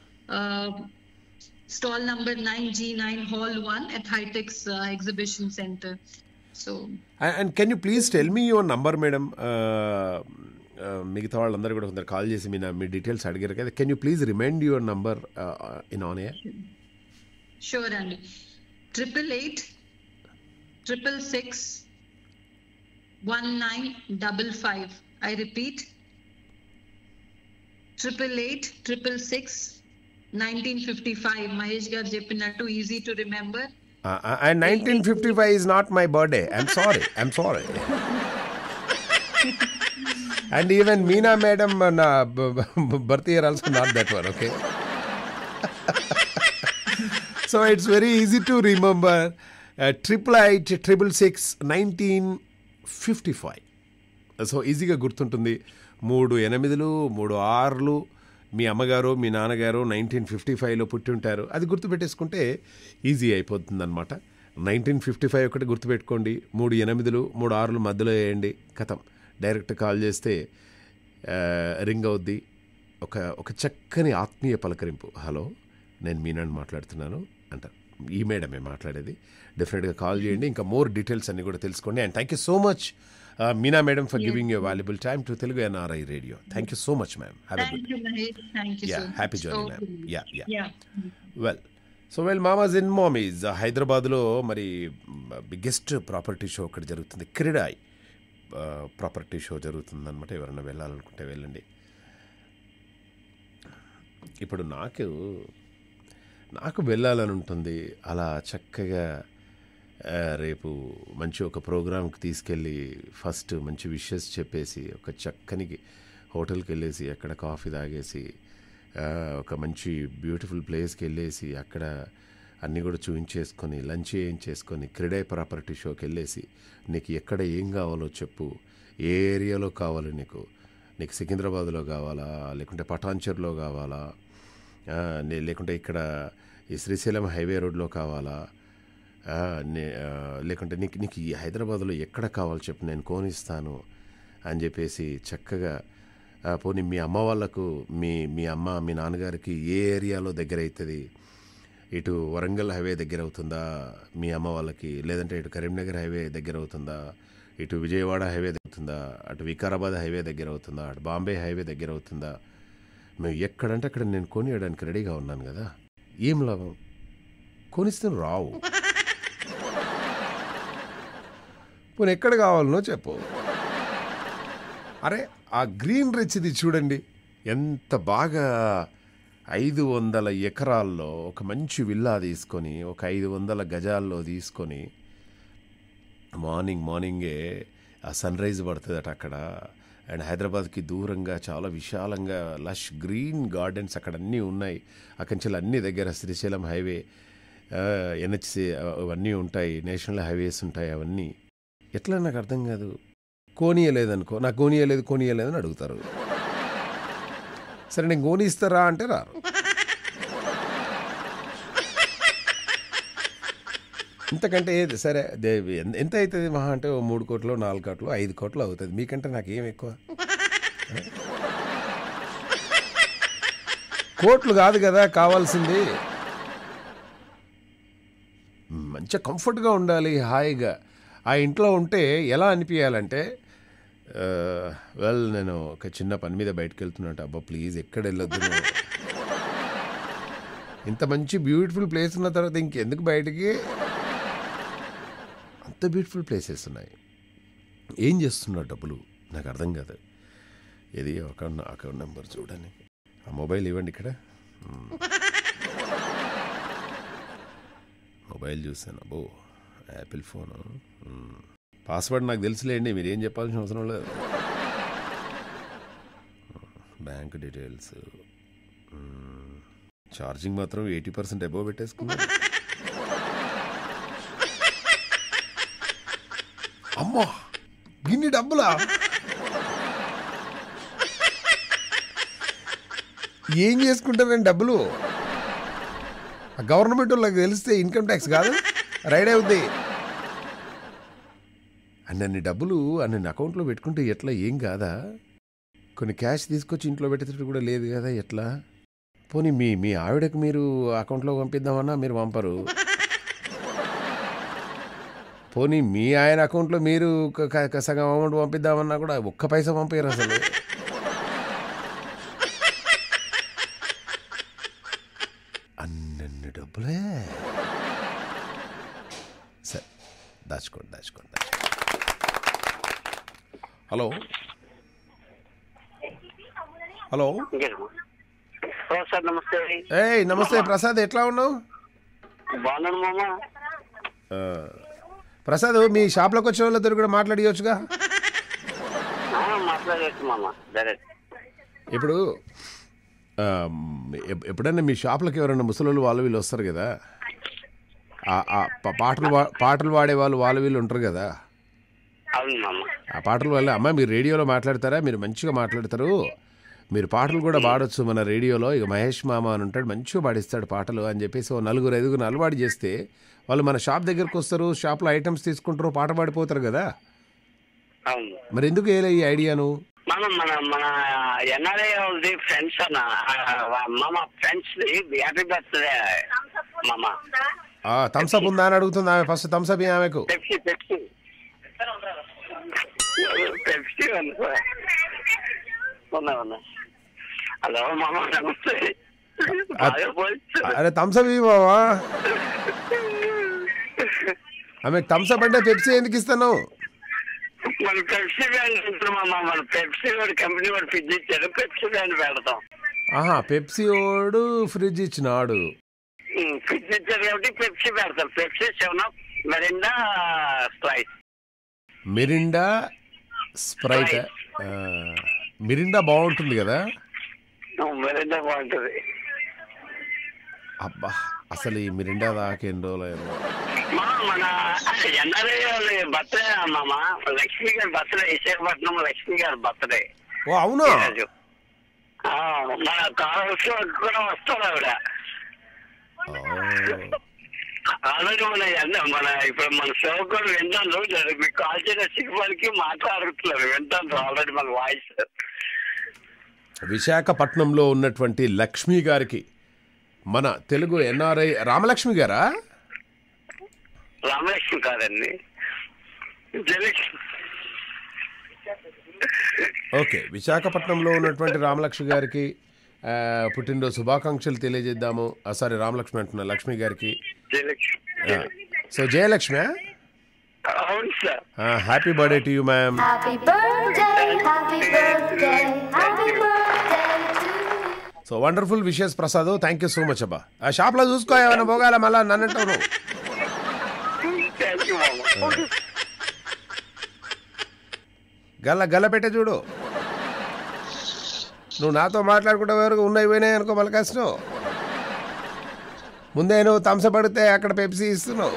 stall number nine G nine hall one at HITEX exhibition centre so and can you please tell me your number madam మిగతా వాళ్ళందరూ కూడా కొందరు call చేసి మీ నా- మీ details అడిగారు కదా can you please remind your number in on air sure అండి triple eight triple six one nine double five I repeat triple eight triple six nineteen fifty five Mahesh garu చెప్పినట్టు easy to remember and nineteen fifty five is not my birthday I'm sorry I'm sorry and even Meena madam నా birth year also not that one okay so it's very easy to remember triple eight triple six nineteen fifty five so ఈజీగా గుర్తుంటుంది మూడు ఎనిమిదిలు మూడు ఆరులు మీ అమ్మగారు మీ నాన్నగారు nineteen fifty ఫైవ్లో పుట్టి ఉంటారు అది గుర్తుపెట్టేసుకుంటే ఈజీ అయిపోతుంది అనమాట నైన్టీన్ ఫిఫ్టీ ఫైవ్ ఒకటి గుర్తుపెట్టుకోండి మూడు ఎనిమిదిలు మూడు ఆరులు మధ్యలో వేయండి కథం డైరెక్ట్ కాల్ చేస్తే ఆ, రింగ్ అవుద్ది ఒక ఒక చక్కని ఆత్మీయ పలకరింపు హలో నేను మీనాని మాట్లాడుతున్నాను అంటారు ఈ మేడమే మాట్లాడేది డెఫినెట్గా కాల్ చేయండి ఇంకా మోర్ డీటెయిల్స్ అన్ని కూడా తెలుసుకోండి and thank you so much Meena madam for giving you valuable time to Telugu NRI radio thank you so much ma'am have a good thank you Mahesh thank you yeah so happy journey ma'am yeah yeah yeah well so well mamas in mommies హైదరాబాద్లో మరి biggest property show ఒకటి జరుగుతుంది క్రీడాయ్ property show జరుగుతుంది అనమాట ఎవరైనా వెళ్ళాలనుకుంటే వెళ్ళండి ఇప్పుడు నాకు నాకు వెళ్ళాలని ఉంటుంది అలా చక్కగా ఆ, రేపు మంచి ఒక ప్రోగ్రామ్కి తీసుకెళ్ళి ఫస్ట్ మంచి విషెస్ చెప్పేసి ఒక చక్కని హోటల్కి వెళ్ళేసి అక్కడ కాఫీ తాగేసి ఆ, ఒక మంచి బ్యూటిఫుల్ ప్లేస్కి వెళ్ళేసి అక్కడ అన్నీ కూడా చూయించేసుకొని లంచ్ ఏం చేసుకొని క్రీడే ప్రాపర్టీ షోకి వెళ్ళేసి నీకు ఎక్కడ ఏం కావాలో చెప్పు ఏ ఏరియాలో కావాలి నీకు నీకు సికింద్రాబాద్లో కావాలా లేకుంటే పటాన్చర్లో కావాలా ఆ, నే- లేకుంటే ఇక్కడ ఈ శ్రీశైలం హైవే రోడ్లో కావాలా ఆ, నే- ఆ, లేకుంటే నీకు నీకు ఈ హైదరాబాద్లో ఎక్కడ కావాలో చెప్పు నేను కోనిస్తాను అని చెప్పేసి చక్కగా ఆ, పోనీ మీ అమ్మ వాళ్ళకు మీ మీ అమ్మ మీ నాన్నగారికి ఏ ఏరియాలో దగ్గర అవుతుంది ఇటు వరంగల్ హైవే దగ్గర అవుతుందా మీ అమ్మ వాళ్ళకి లేదంటే ఇటు కరీంనగర్ హైవే దగ్గర అవుతుందా ఇటు విజయవాడ హైవే దగ్గర అవుతుందా అటు వికారాబాద్ హైవే దగ్గర అవుతుందా అటు బాంబే హైవే దగ్గర అవుతుందా మేము ఎక్కడంటే అక్కడ నేను కొనియడానికి రెడీగా ఉన్నాను కదా ఏం లాభం కొనిస్తే రావు పోనీ ఎక్కడ కావాలనో చెప్పు అరే ఆ గ్రీన్ రిచ్ది చూడండి ఎంత బాగా ఐదు వందల ఎకరాల్లో ఒక మంచి విల్లా తీసుకొని ఒక ఐదు వందల గజాల్లో తీసుకొని మార్నింగ్ మార్నింగే ఆ సన్ రైజ్ పడుతుందట అక్కడ అండ్ హైదరాబాద్కి దూరంగా చాలా విశాలంగా లష్ గ్రీన్ గార్డెన్స్ అక్కడ అన్నీ ఉన్నాయి అక్కడి నుంచి అన్ని దగ్గర శ్రీశైలం హైవే ఎన్హెచ్సి అవన్నీ ఉంటాయి నేషనల్ హైవేస్ ఉంటాయి అవన్నీ ఎట్లా నాకు అర్థం కాదు కోనియలేదనుకో నాకు కోనియలేదు కోనియలేదని అడుగుతారు సరే నేను కోనిస్తారా అంటే రారు ఇంతకంటే ఏది సరే దే- ఎన్- ఎంత అవుతుంది మహా అంటే ఓ మూడు కోట్లు నాలుగు కోట్లు ఐదు కోట్లు అవుతుంది మీకంటే నాకు ఏం ఎక్కువ కోట్లు కాదు కదా కావాల్సింది మంచిగా కంఫర్ట్గా ఉండాలి హాయిగా ఆ ఇంట్లో ఉంటే ఎలా అనిపించాలంటే వెల్ నేను ఒక చిన్న పని మీద బయటకు వెళ్తున్నట్టు అబ్బా ప్లీజ్ ఎక్కడ వెళ్ళొద్దు నువ్వు. ఇంత మంచి బ్యూటిఫుల్ ప్లేస్ ఉన్న తర్వాత ఇంకెందుకు బయటికి అంత బ్యూటిఫుల్ ప్లేసెస్ ఉన్నాయి ఏం చేస్తున్నారు డబ్బులు నాకు అర్థం కాదు ఇది ఒక అకౌంట్ నెంబర్ చూడండి ఆ మొబైల్ ఇవ్వండి ఇక్కడ మ్మ్. మొబైల్ చూసాను అబ్బో యాపిల్ ఫోను మ్మ్. పాస్వర్డ్ నాకు తెలుసులేండి మీరు ఏం చెప్పాల్సిన అవసరం లేదు బ్యాంక్ డీటెయిల్స్ మ్మ్. ఛార్జింగ్ మాత్రం ఎయిటీ పర్సెంట్ అబోవ్ పెట్టేసుకున్నారు అమ్మా గిన్ని డబ్బులా ఏం చేసుకుంటారండి డబ్బులు ఆ గవర్నమెంట్ వాళ్ళకి తెలిస్తే ఇన్కమ్ ట్యాక్స్ కాదు రైడ్ అవుద్ది అన్నన్ని డబ్బులు అన్నన్ని అకౌంట్లో పెట్టుకుంటే ఎట్లా ఏం కాదా కొన్ని క్యాష్ తీసుకొచ్చి ఇంట్లో పెట్టేటట్టు కూడా లేదు కదా ఎట్లా పోనీ మీ మీ ఆవిడకు మీరు అకౌంట్లో పంపిద్దామన్నా మీరు పంపరు పోనీ మీ ఆయన అకౌంట్లో మీరు క- క- క- సగం అమౌంట్ పంపిద్దామన్నా కూడా ఒక్క పైసా పంపించరు అసలు అన్నన్ని డబ్బులే సరే దాచుకోండి దాచుకోండి దాచుకోండి హలో హలో హలో సార్ నమస్తే ఏయ్ నమస్తే ప్రసాద్ ఎట్లా ఉన్నావు బాగున్నాను మామ ఆ, ప్రసాద్ మీ షాప్లోకి వచ్చిన వాళ్ళతో కూడా మాట్లాడియొచ్చుగా ఆ, మాట్లాడచ్చు మామ డైరెక్ట్ ఇప్పుడు ఆ, ఎప్- ఎప్పుడైనా మీ షాప్లోకి ఎవరైనా ముసలోళ్ళు వాళ్ళు వీళ్ళు వస్తారు కదా ఆ- ఆ ప- పాటలు వా- పాటలు వాడే వాళ్ళు వాళ్ళు వీళ్ళు ఉంటారు కదా అవును మామ ఆ పాటలు వల్ల అమ్మ మీరు రేడియోలో మాట్లాడతారా మీరు మంచిగా మాట్లాడతారు మీరు పాటలు కూడా పాడొచ్చు మన రేడియోలో ఇక మహేష్ మామ అని ఉంటాడు మంచిగా పాడిస్తాడు పాటలు అని చెప్పేసి ఓ నలుగురు ఐదుగురు అలవాటు చేస్తే వాళ్ళు మన షాప్ దగ్గరకు వస్తారు షాప్లో ఐటమ్స్ తీసుకుంటారు పాట పాడిపోతారు కదా అవును మరి ఎందుకు వేయలే ఈ ఐడియాను మామ మన మన ఎన్ఆర్ఐ వాళ్ళది ఫ్రెండ్స్ అన్న ఆ, మామ ఫ్రెండ్స్ హ్యాపీ బర్త్డే మామ థమ్స్అప్ ఉందా అని అడుగుతుంది ఆమె ఫస్ట్ థమ్స్అప్ ఆమెకు పెప్సీ పెప్సీ పెప్సీ ఉంది సార్ ఉన్నా ఉన్నా హలో మామ నమస్తే బాగా పోవచ్చు అరే థమ్స్అప్ ఇవ్వవా ఆమె థమ్స్అప్ అంటే పెప్సీ ఎందుకు ఇస్తాను మన పెప్సీ బ్యాండ్ ఉంటున్నామమ్మా మన పెప్సీ వాడు కంపెనీ వాడు ఫ్రిడ్జ్ ఇచ్చాడు పెప్సీ బ్యాండ్ పెడతాం ఆహా పెప్సీ ఓడు ఫ్రిడ్జ్ ఇచ్చినాడు ఉమ్, ఫ్రిడ్జ్ ఇచ్చాడు కాబట్టి పెప్సీ పెడతాం Pepsi seven up Mirinda Sprite Mirinda Sprite ఆ, మిరిండా బాగుంటుంది కదా మెరిండా బాగుంటుంది అబ్బా అసలు ఈ మిరిండా దాకా ఎన్ని రోజులు మా మన ఎన్ఆర్ఐ వాళ్ళ బర్త్డే మామ లక్ష్మి గారి బర్త్డే విశాఖపట్నం లక్ష్మి గారి బర్త్డే ఓ అవునా ఈరోజు ఆ, మన కావచ్చు కూడా వస్తారు ఆవిడ ఓ, ఆల్రెడీ మన అన్న- మన ఇప్పుడు మన సేవకుడు వింటాను మీకు కాల్ చేసిన సినిమాలకి మాట్లాడుతున్నారు వింటాను ఆల్రెడీ మన వాయిస్ విశాఖపట్నంలో ఉన్నటువంటి లక్ష్మి గారికి మన తెలుగు ఎన్ఆర్ఐ రామలక్ష్మి గారా రామలక్ష్మి కాదండి జలక్ష్మి ఓకే విశాఖపట్నంలో ఉన్నటువంటి రామలక్ష్మి గారికి ఆ, పుట్టినరోజు శుభాకాంక్షలు తెలియజేద్దాము ఆ, సారీ రామలక్ష్మి అంటున్నా లక్ష్మి గారికి జలక్ష్మి ఆ, సో జయలక్ష్మి అవును sir happy birthday to you ma'am Happy birthday, happy birthday, happy birthday to you. So wonderful wishes Prasad thank you so much అబ్బా ఆ షాప్లో చూసుకో ఏమైనా పోగాల మళ్ళా నన్నంటావు నువ్వు థ్యాంక్ యూ మామ గల్ల గల్ల పెట్టే చూడు నువ్వు నాతో మాట్లాడుకుంటే వరకు ఉన్నాయి పోయినాయి అనుకో మళ్ళీ కష్టం ముందే నువ్వు తంస పడితే అక్కడ పెప్సీ ఇస్తున్నావు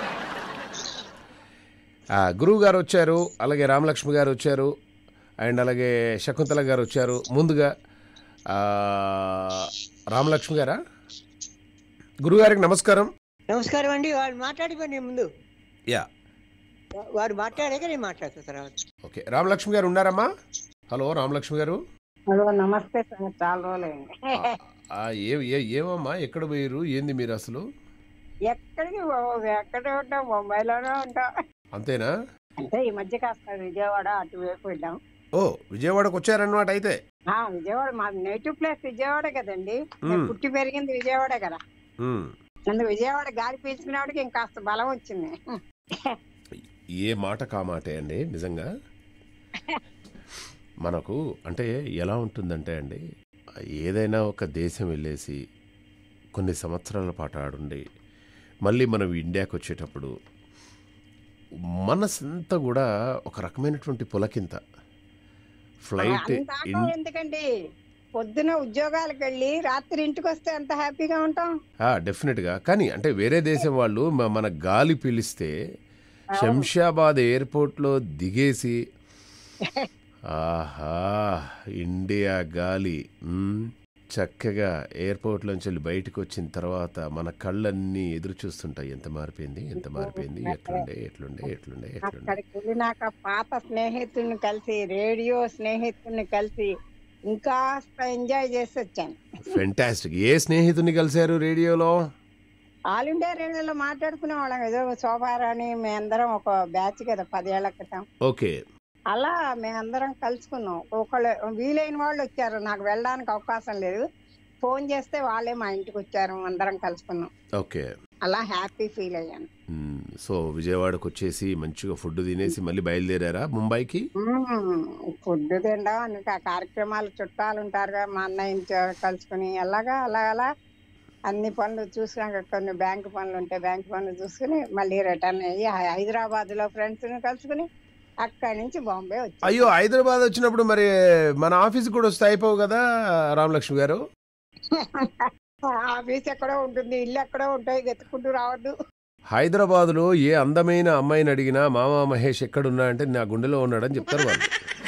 ఆ, గురువు గారు వచ్చారు అలాగే రామలక్ష్మి గారు వచ్చారు అండ్ అలాగే శకుంతల గారు వచ్చారు ముందుగా ఆ, రామలక్ష్మి గారా గురుగారికి నమస్కారం నమస్కారం అండి వాళ్ళు మాట్లాడిపోండి ముందు యా వారు మాట్లాడాక నేను మాట్లాడతా తర్వాత ఓకే రామలక్ష్మి గారు ఉన్నారమ్మా హలో రామలక్ష్మి గారు హలో నమస్తే సార్ చాలా రోజులైంది ఆ, ఏ ఏ- ఏమమ్మా ఎక్కడ పోయారు ఏంది మీరు అసలు ఎక్కడికి పోవు ఎక్కడ ఉంటాం ముంబైలోనే ఉంటాం అంతేనా అంటే ఈ మధ్య కాస్త విజయవాడ అటువైపు వెళ్ళాం ఓ విజయవాడకు వచ్చారన్నమాట అయితే ఆ విజయవాడ మా నేటివ్ ప్లేస్ విజయవాడ కదండి నేను మ్మ్. పుట్టి పెరిగింది విజయవాడ కదా ఉమ్. నన్ను విజయవాడ గాలి పీల్చుకునేవాడికి ఇంకాస్త బలం వచ్చింది ఏ మాట కామాటే అండి నిజంగా మనకు అంటే ఎలా ఉంటుందంటే అండి ఏదైనా ఒక దేశం వెళ్ళేసి కొన్ని సంవత్సరాల పాటు ఆడుండి మళ్ళీ మనం ఇండియాకి వచ్చేటప్పుడు మనసంతా కూడా ఒక రకమైనటువంటి పులకింత ఫ్లైట్ అంత ఇన్ ఆటో ఎందుకండి పొద్దున ఉద్యోగాలకు వెళ్ళి రాత్రి ఇంటికి వస్తే ఎంత హ్యాపీగా ఉంటాం డెఫినెట్గా కానీ అంటే వేరే దేశం వాళ్ళు మ- మన గాలి పీలిస్తే శంషాబాద్ ఎయిర్పోర్ట్లో దిగేసి ఆహా ఇండియా గాలి మ్, చక్కగా ఎయిర్పోర్ట్లోంచి వెళ్ళి బయటకు వచ్చిన తర్వాత మన కళ్ళన్నీ ఎదురు చూస్తుంటాయి ఎంత మారిపోయింది ఎంత మారిపోయింది ఎట్లుండే ఎట్లుండే ఎట్లుండే ఎట్లుండే అక్కడికి వెళ్ళినాక పాత స్నేహితుడిని కలిసి రేడియో స్నేహితుడిని కలిసి ఇంకా ఎంజాయ్ చేసి వచ్చాను ఫెంటాస్టిక్ ఏ స్నేహితుని కలిశారు రేడియోలో ఆల్ ఇండియా రేడియోలో మాట్లాడుకునే వాళ్ళం ఏదో శోభారాణి మేమందరం ఒక బ్యాచ్ కదా పదేళ్ల క్రితం ఓకే అలా మేమందరం కలుసుకున్నాం ఒకళ్ళు వీలైన వాళ్ళు వచ్చారు నాకు వెళ్ళడానికి అవకాశం లేదు ఫోన్ చేస్తే వాళ్ళే మా ఇంటికి వచ్చారు అందరం కలుసుకున్నాం ఓకే అలా హ్యాపీ ఫీల్ అయ్యాను మ్, సో విజయవాడకు వచ్చేసి మంచిగా ఫుడ్ తినేసి మళ్ళీ బయలుదేరారా ముంబైకి ఫుడ్ తినడం ఇంకా కార్యక్రమాలు చుట్టాలు ఉంటారుగా మా అన్నయ్యని చ- కలుసుకుని అలాగా అలా అలా అన్ని పనులు చూసినాక కొన్ని బ్యాంక్ పనులు ఉంటే బ్యాంక్ పనులు చూసుకుని మళ్ళీ రిటర్న్ అయ్యి హైదరాబాద్ లో ఫ్రెండ్స్ ని కలుసుకుని అక్కడి నుంచి బాంబే వచ్చి అయ్యో హైదరాబాద్ వచ్చినప్పుడు మరి మన ఆఫీస్ కూడా వస్తే అయిపోవు కదా రామలక్ష్మి గారు ఆఫీస్ ఎక్కడో ఉంటుంది ఇల్లు ఎక్కడో ఉంటాయి వెతుక్కుంటూ రావద్దు హైదరాబాద్లో ఏ అందమైన అమ్మాయిని అడిగినా మామ మహేష్ ఎక్కడున్నా అంటే నా గుండెలో ఉన్నాడని చెప్తారు వాళ్ళు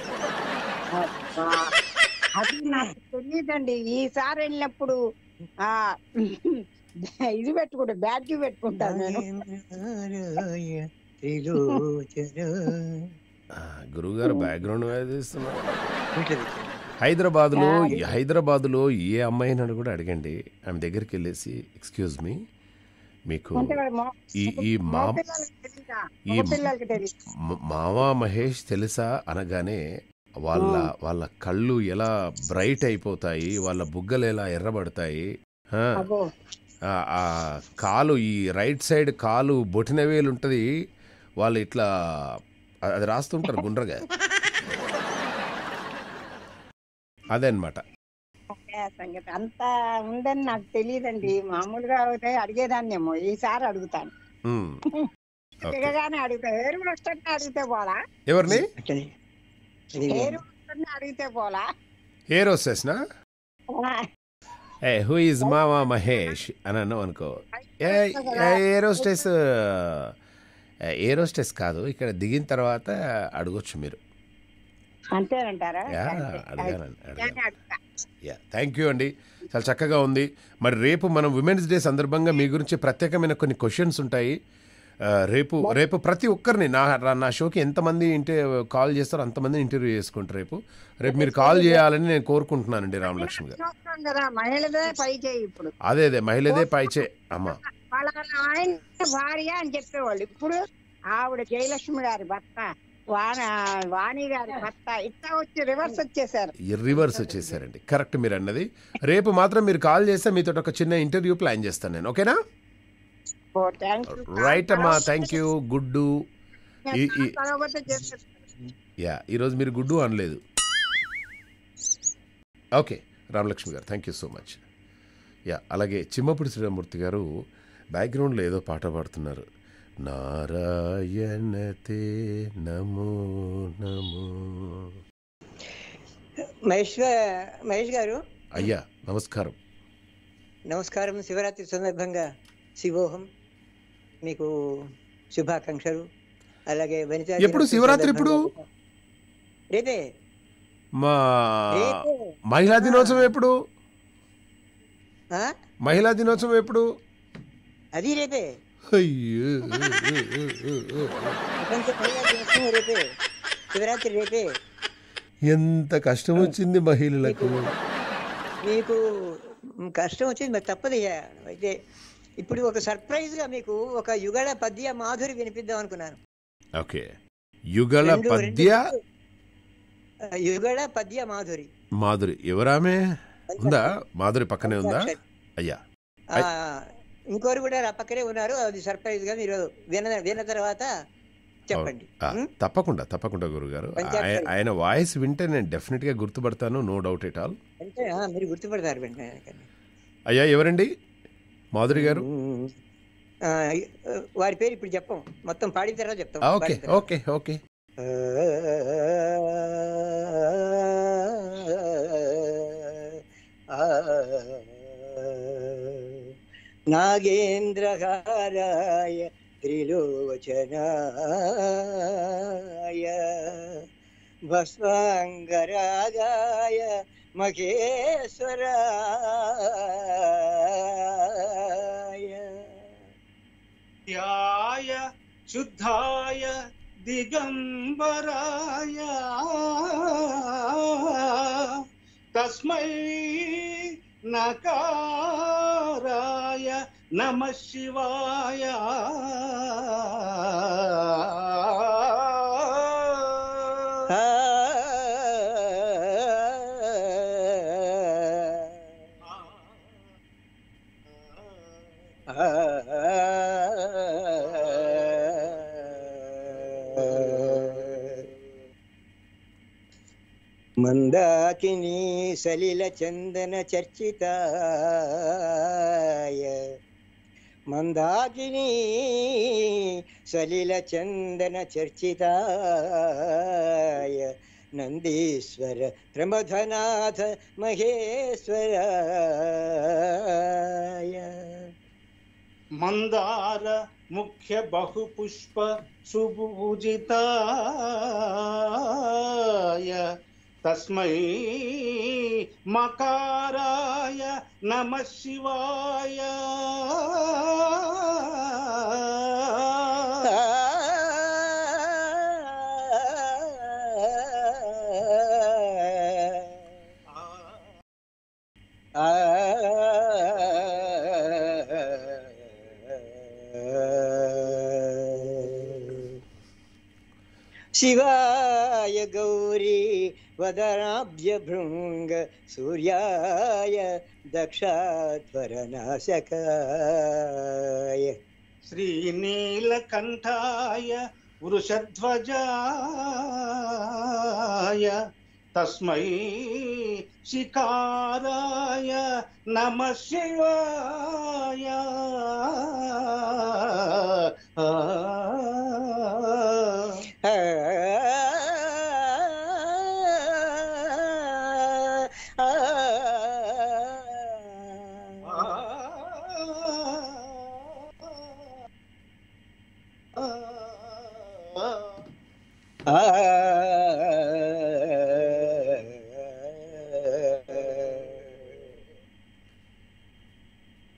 అది నాకు తెలియదండి ఈసారి వెళ్ళినప్పుడు ఆ ఇది పెట్టుకుంటా బ్యాడ్జీ పెట్టుకుంటాను నేను ఆ, గురువుగారు బ్యాక్గ్రౌండ్ వేస్తున్నారు హైదరాబాద్లో హైదరాబాద్లో ఏ అమ్మాయిని కూడా అడగండి ఆమె దగ్గరికి వెళ్ళేసి ఎక్స్క్యూజ్ మీ మీకు అంటే మో- ఈ ఈ మా మగపిల్లలకి తెలీదా? ఈ మగపిల్లలకి తెలియదు మ- మావా మహేష్ తెలుసా అనగానే వాళ్ళ వాళ్ళ కళ్ళు ఎలా బ్రైట్ అయిపోతాయి వాళ్ళ బుగ్గలు ఎలా ఎర్రబడతాయి ఆ, అబ్బో ఆ, ఆ కాలు ఈ రైట్ సైడ్ కాలు బొటిన వేలు ఉంటుంది వాళ్ళు ఇట్లా అ- అది రాస్తుంటారు గుండ్రగా అదే అనమాట అదే ఆ సంగతి అంత ఉందని నాకు తెలియదండి మామూలుగా అయితే అడిగేదాన్నేమో ఈసారి అడుగుతాను దిగగానే అడుగుతా హెయిర్ మాస్టర్ అడిగితే పోలా ఎవరిని హెయిర్ మాస్టర్ అడిగితే పోలా హెయిర్ హోస్టెస్నా ఏ హూ ఈజ్ మావా మహేష్ అని అన్నాం అనుకో ఏ ఏరోస్టెస్ ఏరోస్టెస్ కాదు ఇక్కడ దిగిన తర్వాత అడగొచ్చు మీరు అంతేనంటారా యా, అంతే. అడగాలని నేను అడగాలి అడుగుతా యా థ్యాంక్ యూ అండి చాలా చక్కగా ఉంది మరి రేపు మనం విమెన్స్ డే సందర్భంగా మీ గురించి ప్రత్యేకమైన కొన్ని క్వశ్చన్స్ ఉంటాయి ఆ, రేపు రేపు ప్రతి ఒక్కరిని నా నా- నా షోకి ఎంతమంది ఇంటే కాల్ చేస్తారో అంతమంది ఇంటర్వ్యూ చేసుకుంటారు రేపు రేపు మీరు కాల్ చేయాలని నేను కోరుకుంటున్నానండి రామలక్ష్మి గారు చూస్తాం కదా మహిళదే పై చేయి ఇప్పుడు అదే అదే మహిళదే పైచే అమ్మ వాళ్ళ ఆయన భార్య అని చెప్పేవాళ్ళు ఇప్పుడు ఆవిడ జయలక్ష్మి గారి భర్త వాణ వాణి గారి భర్త ఇట్లా వచ్చి రివర్స్ వచ్చేసారు రివర్స్ వచ్చేసారండి కరెక్ట్ మీరు అన్నది రేపు మాత్రం మీరు కాల్ చేస్తే మీతో ఒక చిన్న ఇంటర్వ్యూ ప్లాన్ చేస్తాను నేను ఓకేనా ఓ, thank you. రైట్ అమ్మా థ్యాంక్ యూ గుడ్డు ఈ- ఈ- తర్వాత చేసేస్తారు. యా ఈరోజు మీరు గుడ్డు అనలేదు okay Ramalakshmi garu thank you so much yeah అలాగే చిమ్మపుడి శ్రీరామూర్తి గారు బ్యాక్గ్రౌండ్లో ఏదో పాట పాడుతున్నారు నారాయణతే నమో నమో మహేష్ గా- మహేష్ గారు అయ్యా నమస్కారం నమస్కారం శివరాత్రి సందర్భంగా శివోహం మీకు శుభాకాంక్షలు అలాగే వనితా ఎప్పుడు దినోత్సవం శివరాత్రి ఎప్పుడు? సందర్భంగా- రేపే మా రేపే. మహిళా దినోత్సవం ఎప్పుడు ఆ? మహిళా దినోత్సవం ఎప్పుడు అది రేపే అయ్యో ప్రపంచ మహిళా దినోత్సవం రేపే శివరాత్రి రేపే ఎంత కష్టం వచ్చింది మహిళలకు మీకు మ్, కష్టం వచ్చింది మరి తప్పదు ఇక. అయితే ఇప్పుడు ఒక సర్ప్రైజ్ గా మీకు ఒక యుగళ పద్య మాధురి వినిపిద్దాం అనుకున్నాను ఓకే యుగల రెండు- పద్య రెండు- ఆ, యుగళ పద్య మాధురి మాధురి ఎవరామె ఉందా మాధురి పక్కనే ఉందా అయ్యా ఆ, ఇంకోరు కూడా నా పక్కనే ఉన్నారు అది సర్ప్రైజ్ గా మీరు విన విన్న తర్వాత చెప్పండి ఆ, ఉం? తప్పకుండా తప్పకుండా గురుగారు పంచాక్షరి. ఆయ- ఆయన వాయిస్ వింటే నేను డెఫినెట్ గా గుర్తుపడతాను నో డౌట్ ఎట్ ఆల్ అంటే ఆ, మీరు గుర్తుపడతారు వెంటనే అయ్యా ఎవరండి మాధురి గారు ఉం. ఆ, వారి పేరు ఇప్పుడు చెప్పం మొత్తం పాడిన తర్వాత చెప్తాం ఆ, ఓకే పాడిన తర్వాత. ఓకే ఓకే నాగేంద్రహారాయ త్రిలోచనాయ భస్వాంగరాగాయ మహేశ్వరాయ ధ్యాయ శుద్ధాయ దిగంబరాయ తస్మై నకారాయ నమ శివాయ మందాకిని సలిల చందన చర్చితాయ మందాకిని సలిల చందన చర్చితాయ నందీశ్వర ప్రమథనాథ మహేశ్వరాయ మందార ముఖ్య బహుపుష్ప సుభూజితాయ తస్మై మకారాయ నమ శివాయ శివాయ గౌరీ వదనాభ్యభృంగ సూర్యాయ దక్షాధ్వరనాశకాయ శ్రీనీలకంఠాయ వృషధ్వజాయ తస్మై శికారాయ నమ శివాయ ఆ.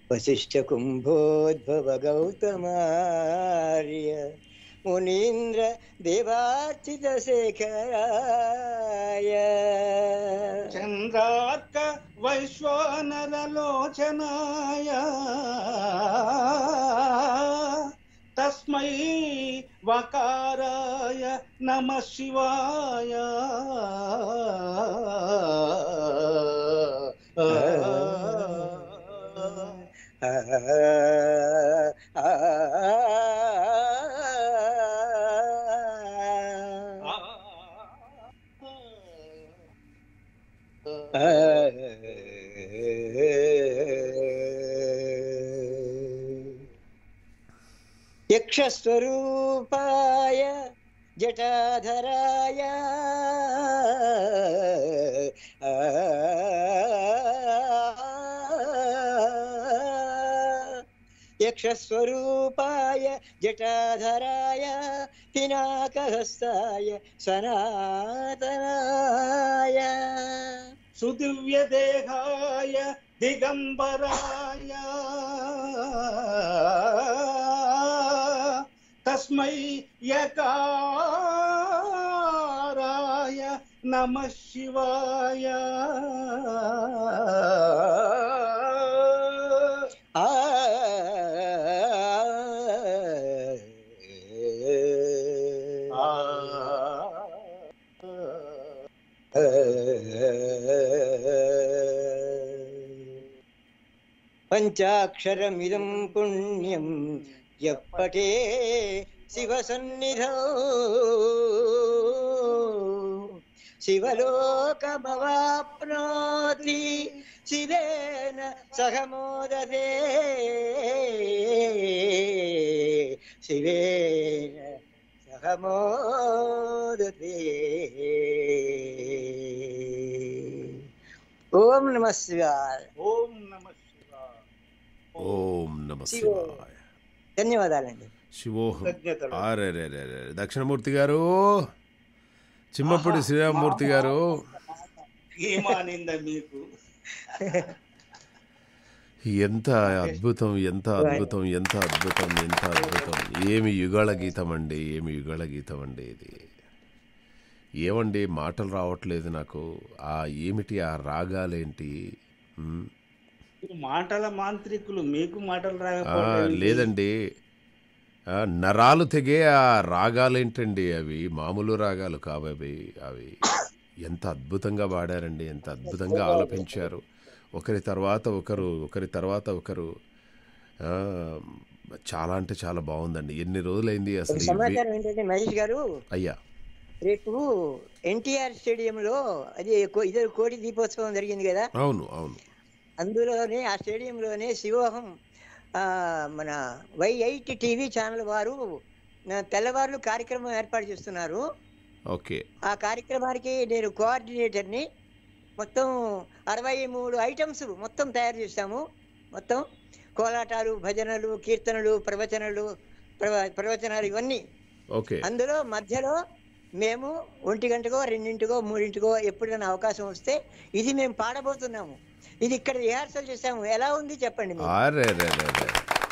వశిష్ఠ కుంభోద్భవ గౌతమార్య మునీంద్ర దేవార్చిత శేఖరాయ చంద్రార్క వైశ్వానరలోచనాయ తస్మై వకారాయ నమ శివాయ ఆ, ఆ, ఆ, యక్షస్వరూపాయ జటాధరాయ ఆ, యక్షస్వరూపాయ జటాధరాయ పినాకహస్తాయ సనాతనాయ సుదివ్య దేహాయ దిగంబరాయ తస్మై యకారాయ నమ శివాయ ఆ పంచాక్షరమిదం పుణ్యం ఎప్పటే శివ సన్నిధౌ శివలోకమవాప్నోతి శివేన సహ మోదతే శివేన సహ మోదతే ఓం నమ శివాయ ఓం నమ శివాయ ఓం నమ శివ. శివాయ ధన్యవాదాలండి శివోహం కృతజ్ఞతలు అరే రే రే రే దక్షిణమూర్తి గారు చిమ్మపూడి శ్రీరామమూర్తి గారు ఏమానింద మీకు ఎంత అద్భుతం ఎంత అద్భుతం ఎంత అద్భుతం ఎంత అద్భుతం ఏమి యుగళ గీతం అండి ఏమి యుగళ గీతం అండి ఇది ఏమండి మాటలు రావట్లేదు నాకు ఆ ఏమిటి ఆ రాగాలేంటి ఉమ్, మాటల మాంత్రికులు మీకు మాటలు ఆ, రాకపోతే లేదండి ఆ, నరాలు తెగే ఆ రాగాలేంటండి అవి మామూలు రాగాలు కావవి అవి ఎంత అద్భుతంగా పాడారండి ఎంత అద్భుతంగా ఆలపించారు ఒకరి తర్వాత ఒకరు ఒకరి తర్వాత ఒకరు ఆ, చాలా అంటే చాలా బాగుందండి ఎన్ని రోజులైంది ఒక అసలు ఈ వి- సమాచారం ఏంటంటే మహేష్ గారు అయ్యా రేపు ఎన్టీఆర్ స్టేడియంలో అది కో- ఇదే కోటి దీపోత్సవం జరిగింది కదా అవును అవును అందులోనే ఆ స్టేడియంలోనే శివోహం ఆ, మన వై ఎయిట్ టీవీ ఛానల్ వారు నా తెల్లవారులు కార్యక్రమం ఏర్పాటు చేస్తున్నారు ఓకే ఆ కార్యక్రమానికి నేను కోఆర్డినేటర్ని మొత్తం అరవై మూడు ఐటమ్స్ మొత్తం తయారు చేస్తాము మొత్తం కోలాటాలు భజనలు కీర్తనలు ప్రవచనలు ప్రవ- ప్రవచనాలు ఇవన్నీ ఓకే అందులో మధ్యలో మేము ఒంటి గంటకో రెండింటికో మూడింటికో ఎప్పుడైనా అవకాశం వస్తే ఇది మేము పాడబోతున్నాము ఇది ఇక్కడ రిహార్సల్ చేసాము ఎలా ఉంది చెప్పండి మీరు. అరే రే రే రే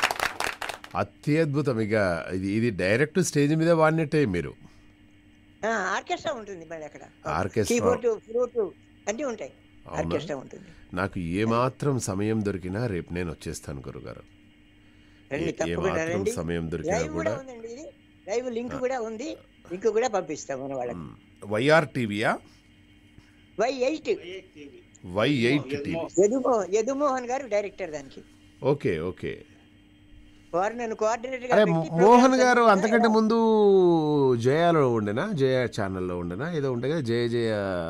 అత్యద్భుతం ఇక ఇది ఇది డైరెక్ట్ స్టేజ్ మీద వాడినట్టే మీరు ఆ, ఆర్కెస్ట్రా ఉంటుంది మళ్ళీ అక్కడ ఆర్కెస్ట్రా. కీబోర్డ్ ఫ్లూట్ అన్నీ ఉంటాయి అవునా? ఆర్కెస్ట్రా ఉంటుంది నాకు ఏమాత్రం సమయం దొరికినా రేపు నేను వచ్చేస్తాను గురుగారు రండి ఏ- తప్పకుండా ఏమాత్రం రండి సమయం దొరికినా లైవ్ కూడా కూడా ఉందండి ఇది లైవ్ లింక్ కూడా ఉంది లింక్ కూడా పంపిస్తాం మన వాళ్ళకి వైఆర్ టీవీయా Y eight Y eight TV Yadumohan Yadumohan garu director దానికి ఓకే ఓకే వారు నన్ను కోఆర్డినేటర్ అరే మోహన్ గారు అంతకంటే ముందు జయాలో ఉండేనా జయ ఛానల్లో ఉండేనా ఏదో ఉండే కదా జయ జయ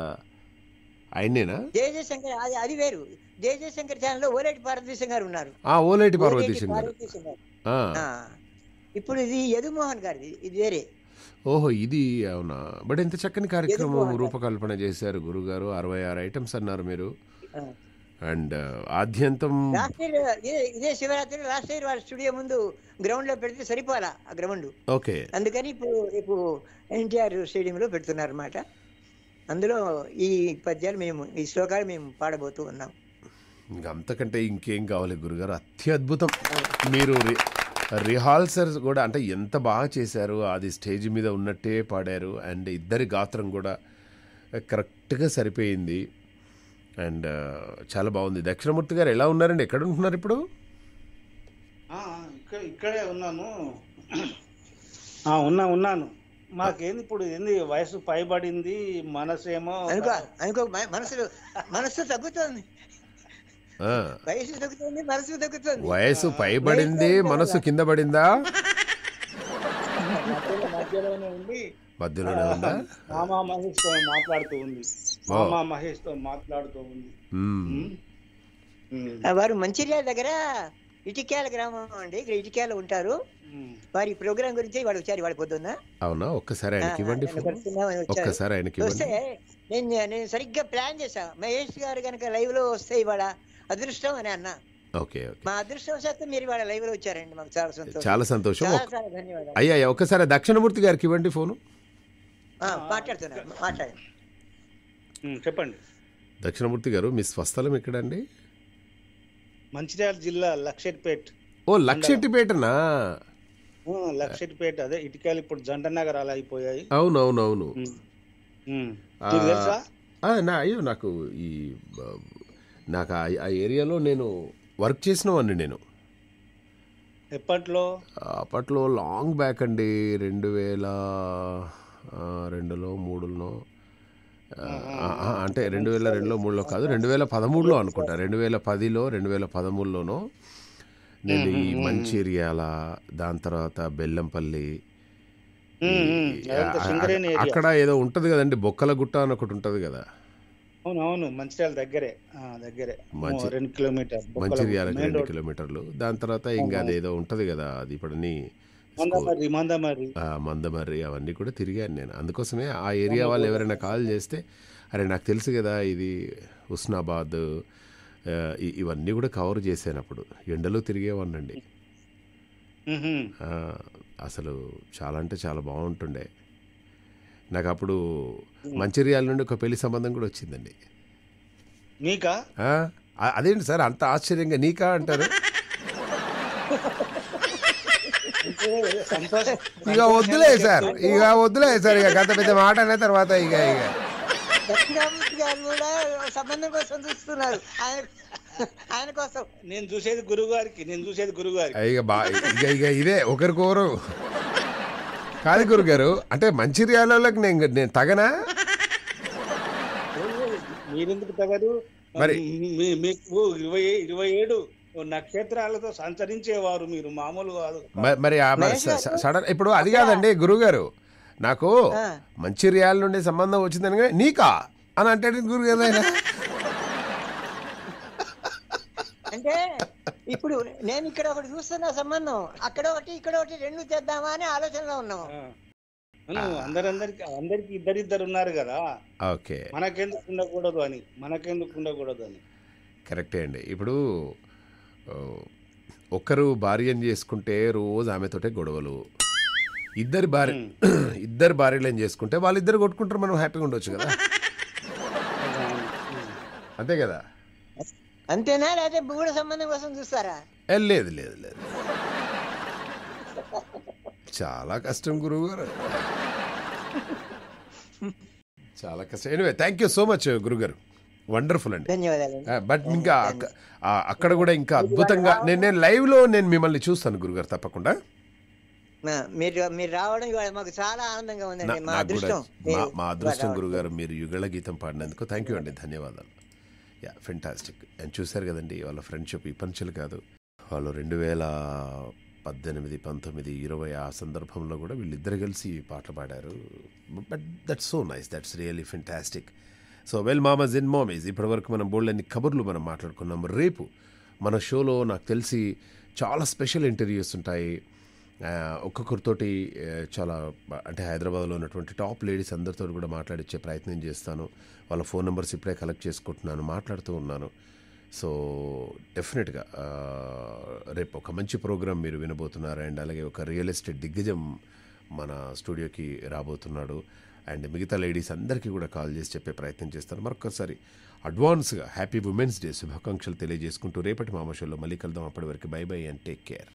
ఆయనేనా జయ జయశంకర్ అది అది వేరు జయ జయశంకర్ ఛానల్ లో ఓలేటి పార్వతీశం గారు ఉన్నారు ఆ ఓలేటి ఓలేటి పార్వతీశం గారు పార్వతీశం గారు. ఆ, ఆ. ఇప్పుడు ఇది యదుమోహన్ గారిది ఇది వేరే ఓహో ఇది అవునా బట్ ఎంత చక్కని కార్యక్రమం మోహన్ గారు. రూపకల్పన చేశారు గురుగారు అరవై ఆరు ఐటమ్స్ అన్నారు మీరు ఆ. అండ్ ఆద్యంతం లాస్ట్ ఇయర్ ఇదే ఇదే శివరాత్రి లాస్ట్ ఇయర్ వాళ్ళ స్టూడియో ముందు గ్రౌండ్ లో పెడితే సరిపోలా ఆ గ్రౌండ్ ఓకే అందుకని ఇప్పుడు రేపు ఎన్టీఆర్ స్టేడియంలో పెడుతున్నారు అనమాట అందులో ఈ పద్యాలు మేము ఈ శ్లోకాలు మేము పాడబోతూ ఉన్నాం ఇంకా అంతకంటే ఇంకేం కావాలి గురుగారు అత్యద్భుతం మీరు రి- రిహార్సల్స్ కూడా అంటే ఎంత బాగా చేశారు అది స్టేజ్ మీద ఉన్నట్టే పాడారు అండ్ ఇద్దరి గాత్రం కూడా కరెక్ట్గా సరిపోయింది అండ్ చాలా బాగుంది దక్షిణమూర్తి గారు ఎలా ఉన్నారండి ఎక్కడ ఉంటున్నారు ఇప్పుడు ఆ, ఇక్కడ ఇక్కడే ఉన్నాను ఆ, ఉన్నా ఉన్నాను మాకేంది ఇప్పుడు ఏంది వయసు పైబడింది మనసేమో అనుకో అనుకో మ- మనసు మనసు తగ్గుతుంది ఆ, వయసు తగ్గుతుంది మనసు తగ్గుతుంది వయసు పైబడింది మనసు కింద పడిందా మధ్యలో- మధ్యలోనే ఉండి మధ్యలోనే ఉందా మామా మహేష్ తో మాట్లాడుతూ ఉంది మామా మహేష్ తో మాట్లాడుతూ ఉంది మ్మ్. ఉమ్. ఉమ్. ఆ, వారు మంచిర్యాల దగ్గర ఇటిక్యాల గ్రామం అండి ఇక్కడ ఇటిక్యాల ఉంటారు ఉమ్. వారి ప్రోగ్రాం గురించి వాడు వచ్చారు వాడు పొద్దున్న అవునా ఒక్కసారి ఆయనకి ఇవ్వండి నన్ను ఫోన్ కలుసుకుందామని వచ్చారు. ఒక్కసారి ఆయనకి వస్తే ఇవ్వండి నేను నేను సరిగ్గా ప్లాన్ చేశా మహేష్ గారు కనుక లైవ్ లో వస్తే ఇవాళ అదృష్టం అని అన్నా ఓకే ఓకే మా అదృష్టం శాతం మీరు ఇవాళ లైవ్ లో వచ్చారండి మాకు చాలా సంతోషం చాలా సంతోషం చాలా ఒక్- చాలా ధన్యవాదాలు అయ్యా అయ్యా, ఒక్కసారి దక్షిణమూర్తి గారికి ఇవ్వండి ఫోను ఆ, మాట్లాడుతున్నారు మాట్లాడండి ఉమ్, చెప్పండి దక్షిణమూర్తి గారు మీ స్వస్థలం ఎక్కడండి మంచిర్యాల జిల్లా లక్షెట్పేట్ ఓ లక్షెట్టిపేటనా ఆ, లక్షెట్పేట్ అదే ఇటుకలు ఇప్పుడు జంట నగరాలు అయిపోయాయి అవునవునవును ఉమ్. ఉమ్. ఆ, నీకు తెలుసా ఆ, నా అయ్యో నాకు ఈ ఆ, నాకు ఆ ఆ ఏరియాలో నేను వర్క్ చేసిన వాడిని నేను ఎప్పట్లో అప్పట్లో లాంగ్ బ్యాక్ అండి రెండు వేల ఆ, రెండులో మూడులో ఆ, ఆ, అంటే రెండు వేల రెండులో మూడులో కాదు రెండు వేల పదమూడులో అనుకుంటా రెండు వేల పదిలో రెండు వేల పదమూడులోనో నేను ఈ మంచిర్యాల దాని తర్వాత బెల్లంపల్లి ఉమ్, ఉమ్. ఈ- అదంతా ఆ- సింగరేణి ఏరియా అక్కడ ఏదో ఉంటది కదండి బొక్కల గుట్ట అని ఒకటి ఉంటది కదా అవును అవును మంచిర్యాల దగ్గరే ఆ, దగ్గరే మంచి- ఓ, రెండు కిలోమీటర్ మంచిర్యాలకు మెయిన్ రెండు రోడ్ కిలోమీటర్లు దాని తర్వాత ఇంకా అదేదో ఉంటది కదా అది ఇప్పుడని మందమర్రి మందమర్రి ఆ, మందమర్రి అవన్నీ కూడా తిరిగాను నేను అందుకోసమే ఆ ఏరియా వాళ్ళు ఎవరైనా కాల్ చేస్తే అరే నాకు తెలుసు కదా ఇది హుస్నాబాద్ ఆ, ఇ- ఇవన్నీ కూడా కవర్ చేశాను అప్పుడు ఎండలో తిరిగేవాడినండి ఉహుం. ఆ, అసలు చాలా అంటే చాలా బాగుంటుండే నాకు అప్పుడు మంచిర్యాల నుండి ఒక పెళ్లి సంబంధం కూడా వచ్చిందండి మీకా ఆ, అ- అదేంటి సార్ అంత ఆశ్చర్యంగా నీకా అంటారు అంటే సంతోషం ఇక వద్దులే సార్ ఇక వద్దులే సార్ ఇక గత పెద్ద మాట అనే తర్వాత ఇక ఇక దక్షిణామూర్తి గారు కూడా సంబంధం కోసం చూస్తున్నారు ఆయన ఆయన కోసం నేను చూసేది గురువు గారికి నేను చూసేది గురువు గారికి ఇక బా ఇక ఇక ఇదే ఒకరికొకరు కాదు గురుగారు అంటే మంచిర్యాలలోకి నేను నేను తగనా మీరెందుకు తగదు మరి- మీ- మీకు ఇరవై ఇరవై ఏడు నక్షత్రాలతో సంచరించేవారు మీరు మామూలు కాదు మ- మరి ఆ మరి స- స- సడన్ ఇప్పుడు అది కాదండి గురుగారు నాకు ఆ. మంచిర్యాల నుండి సంబంధం వచ్చిందని కానీ, నీకా అని అంటే గురుగారు ఆయన అంటే ఇప్పుడు నేను ఇక్కడ ఒకటి చూస్తున్న సంబంధం అక్కడ ఒకటి ఇక్కడ ఒకటి రెండు చేద్దామా అని ఆలోచనలో ఉన్నాము ఆ. అవును, అందరందరికి అందరికి ఇద్దరిద్దరు ఉన్నారు కదా ఓకే మనకెందుకు ఉండకూడదు అని మనకెందుకు ఉండకూడదు అని కరెక్టే అండి ఇప్పుడు ఓ, ఒక్కరు భార్యను చేసుకుంటే రోజు ఆమెతోటే గొడవలు ఇద్దరు భార్య ఇద్దరు భార్యలను చేసుకుంటే వాళ్ళిద్దరు కొట్టుకుంటారు మనం హ్యాపీగా ఉండొచ్చు కదా అంతే కదా అంతేనా లేకపోతే మూడు సంబంధం కోసం చూస్తారా ఏ, లేదు లేదు లేదు చాలా కష్టం గురువు గారు చాలా కష్టం anyway thank you so much గురుగారు వండర్ఫుల్ అండి ధన్యవాదాలు బట్ ఇంకా అక్క- ఆ, అక్కడ కూడా ఇంకా అద్భుతంగా నేను నేను లైవ్లో నేను మిమ్మల్ని చూస్తాను గురుగారు తప్పకుండా మీరు మీరు రావడం ఇవాళ మాకు చాలా ఆనందంగా ఉందండి నా- మా నాకు కూడా అదృష్టం మా మీరు మా అదృష్టం ఇవాళ గురుగారు మీరు యుగళ గీతం పాడినందుకు థ్యాంక్ యూ అండి ధన్యవాదాలు యా ఫెంటాస్టిక్ అండ్ చూశారు కదండి వాళ్ళ ఫ్రెండ్షిప్ ఈ పంచులు కాదు వాళ్ళు రెండు వేల పద్దెనిమిది పంతొమ్మిది ఇరవై ఆ సందర్భంలో కూడా వీళ్ళిద్దరు కలిసి పాటలు పాడారు but that's so nice that's really fantastic so well mamas in mommies ఇప్పటివరకు మనం బోల్డన్ని కబుర్లు మనం మాట్లాడుకున్నాం రేపు మన షోలో నాకు తెలిసి చాలా స్పెషల్ ఇంటర్వ్యూస్ ఉంటాయి ఆ, ఒక్కొక్కరితోటి ఆ, చాలా బ- అంటే హైదరాబాద్లో ఉన్నటువంటి టాప్ లేడీస్ అందరితో కూడా మాట్లాడించే ప్రయత్నం చేస్తాను వాళ్ళ ఫోన్ నెంబర్స్ ఇప్పుడే కలెక్ట్ చేసుకుంటున్నాను మాట్లాడుతూ ఉన్నాను సో డెఫినెట్గా ఆ, రేపు ఒక మంచి ప్రోగ్రామ్ మీరు వినబోతున్నారు అండ్ అలాగే ఒక రియల్ ఎస్టేట్ దిగ్గజం మన స్టూడియోకి రాబోతున్నాడు అండ్ మిగతా లేడీస్ అందరికీ కూడా కాల్ చేసి చెప్పే ప్రయత్నం చేస్తాను మరొకసారి అడ్వాన్స్గా హ్యాపీ ఉమెన్స్ డే శుభాకాంక్షలు తెలియజేసుకుంటూ రేపటి మామ షోలో మళ్ళీ కలుద్దాం అప్పటి వరకు bye bye and take care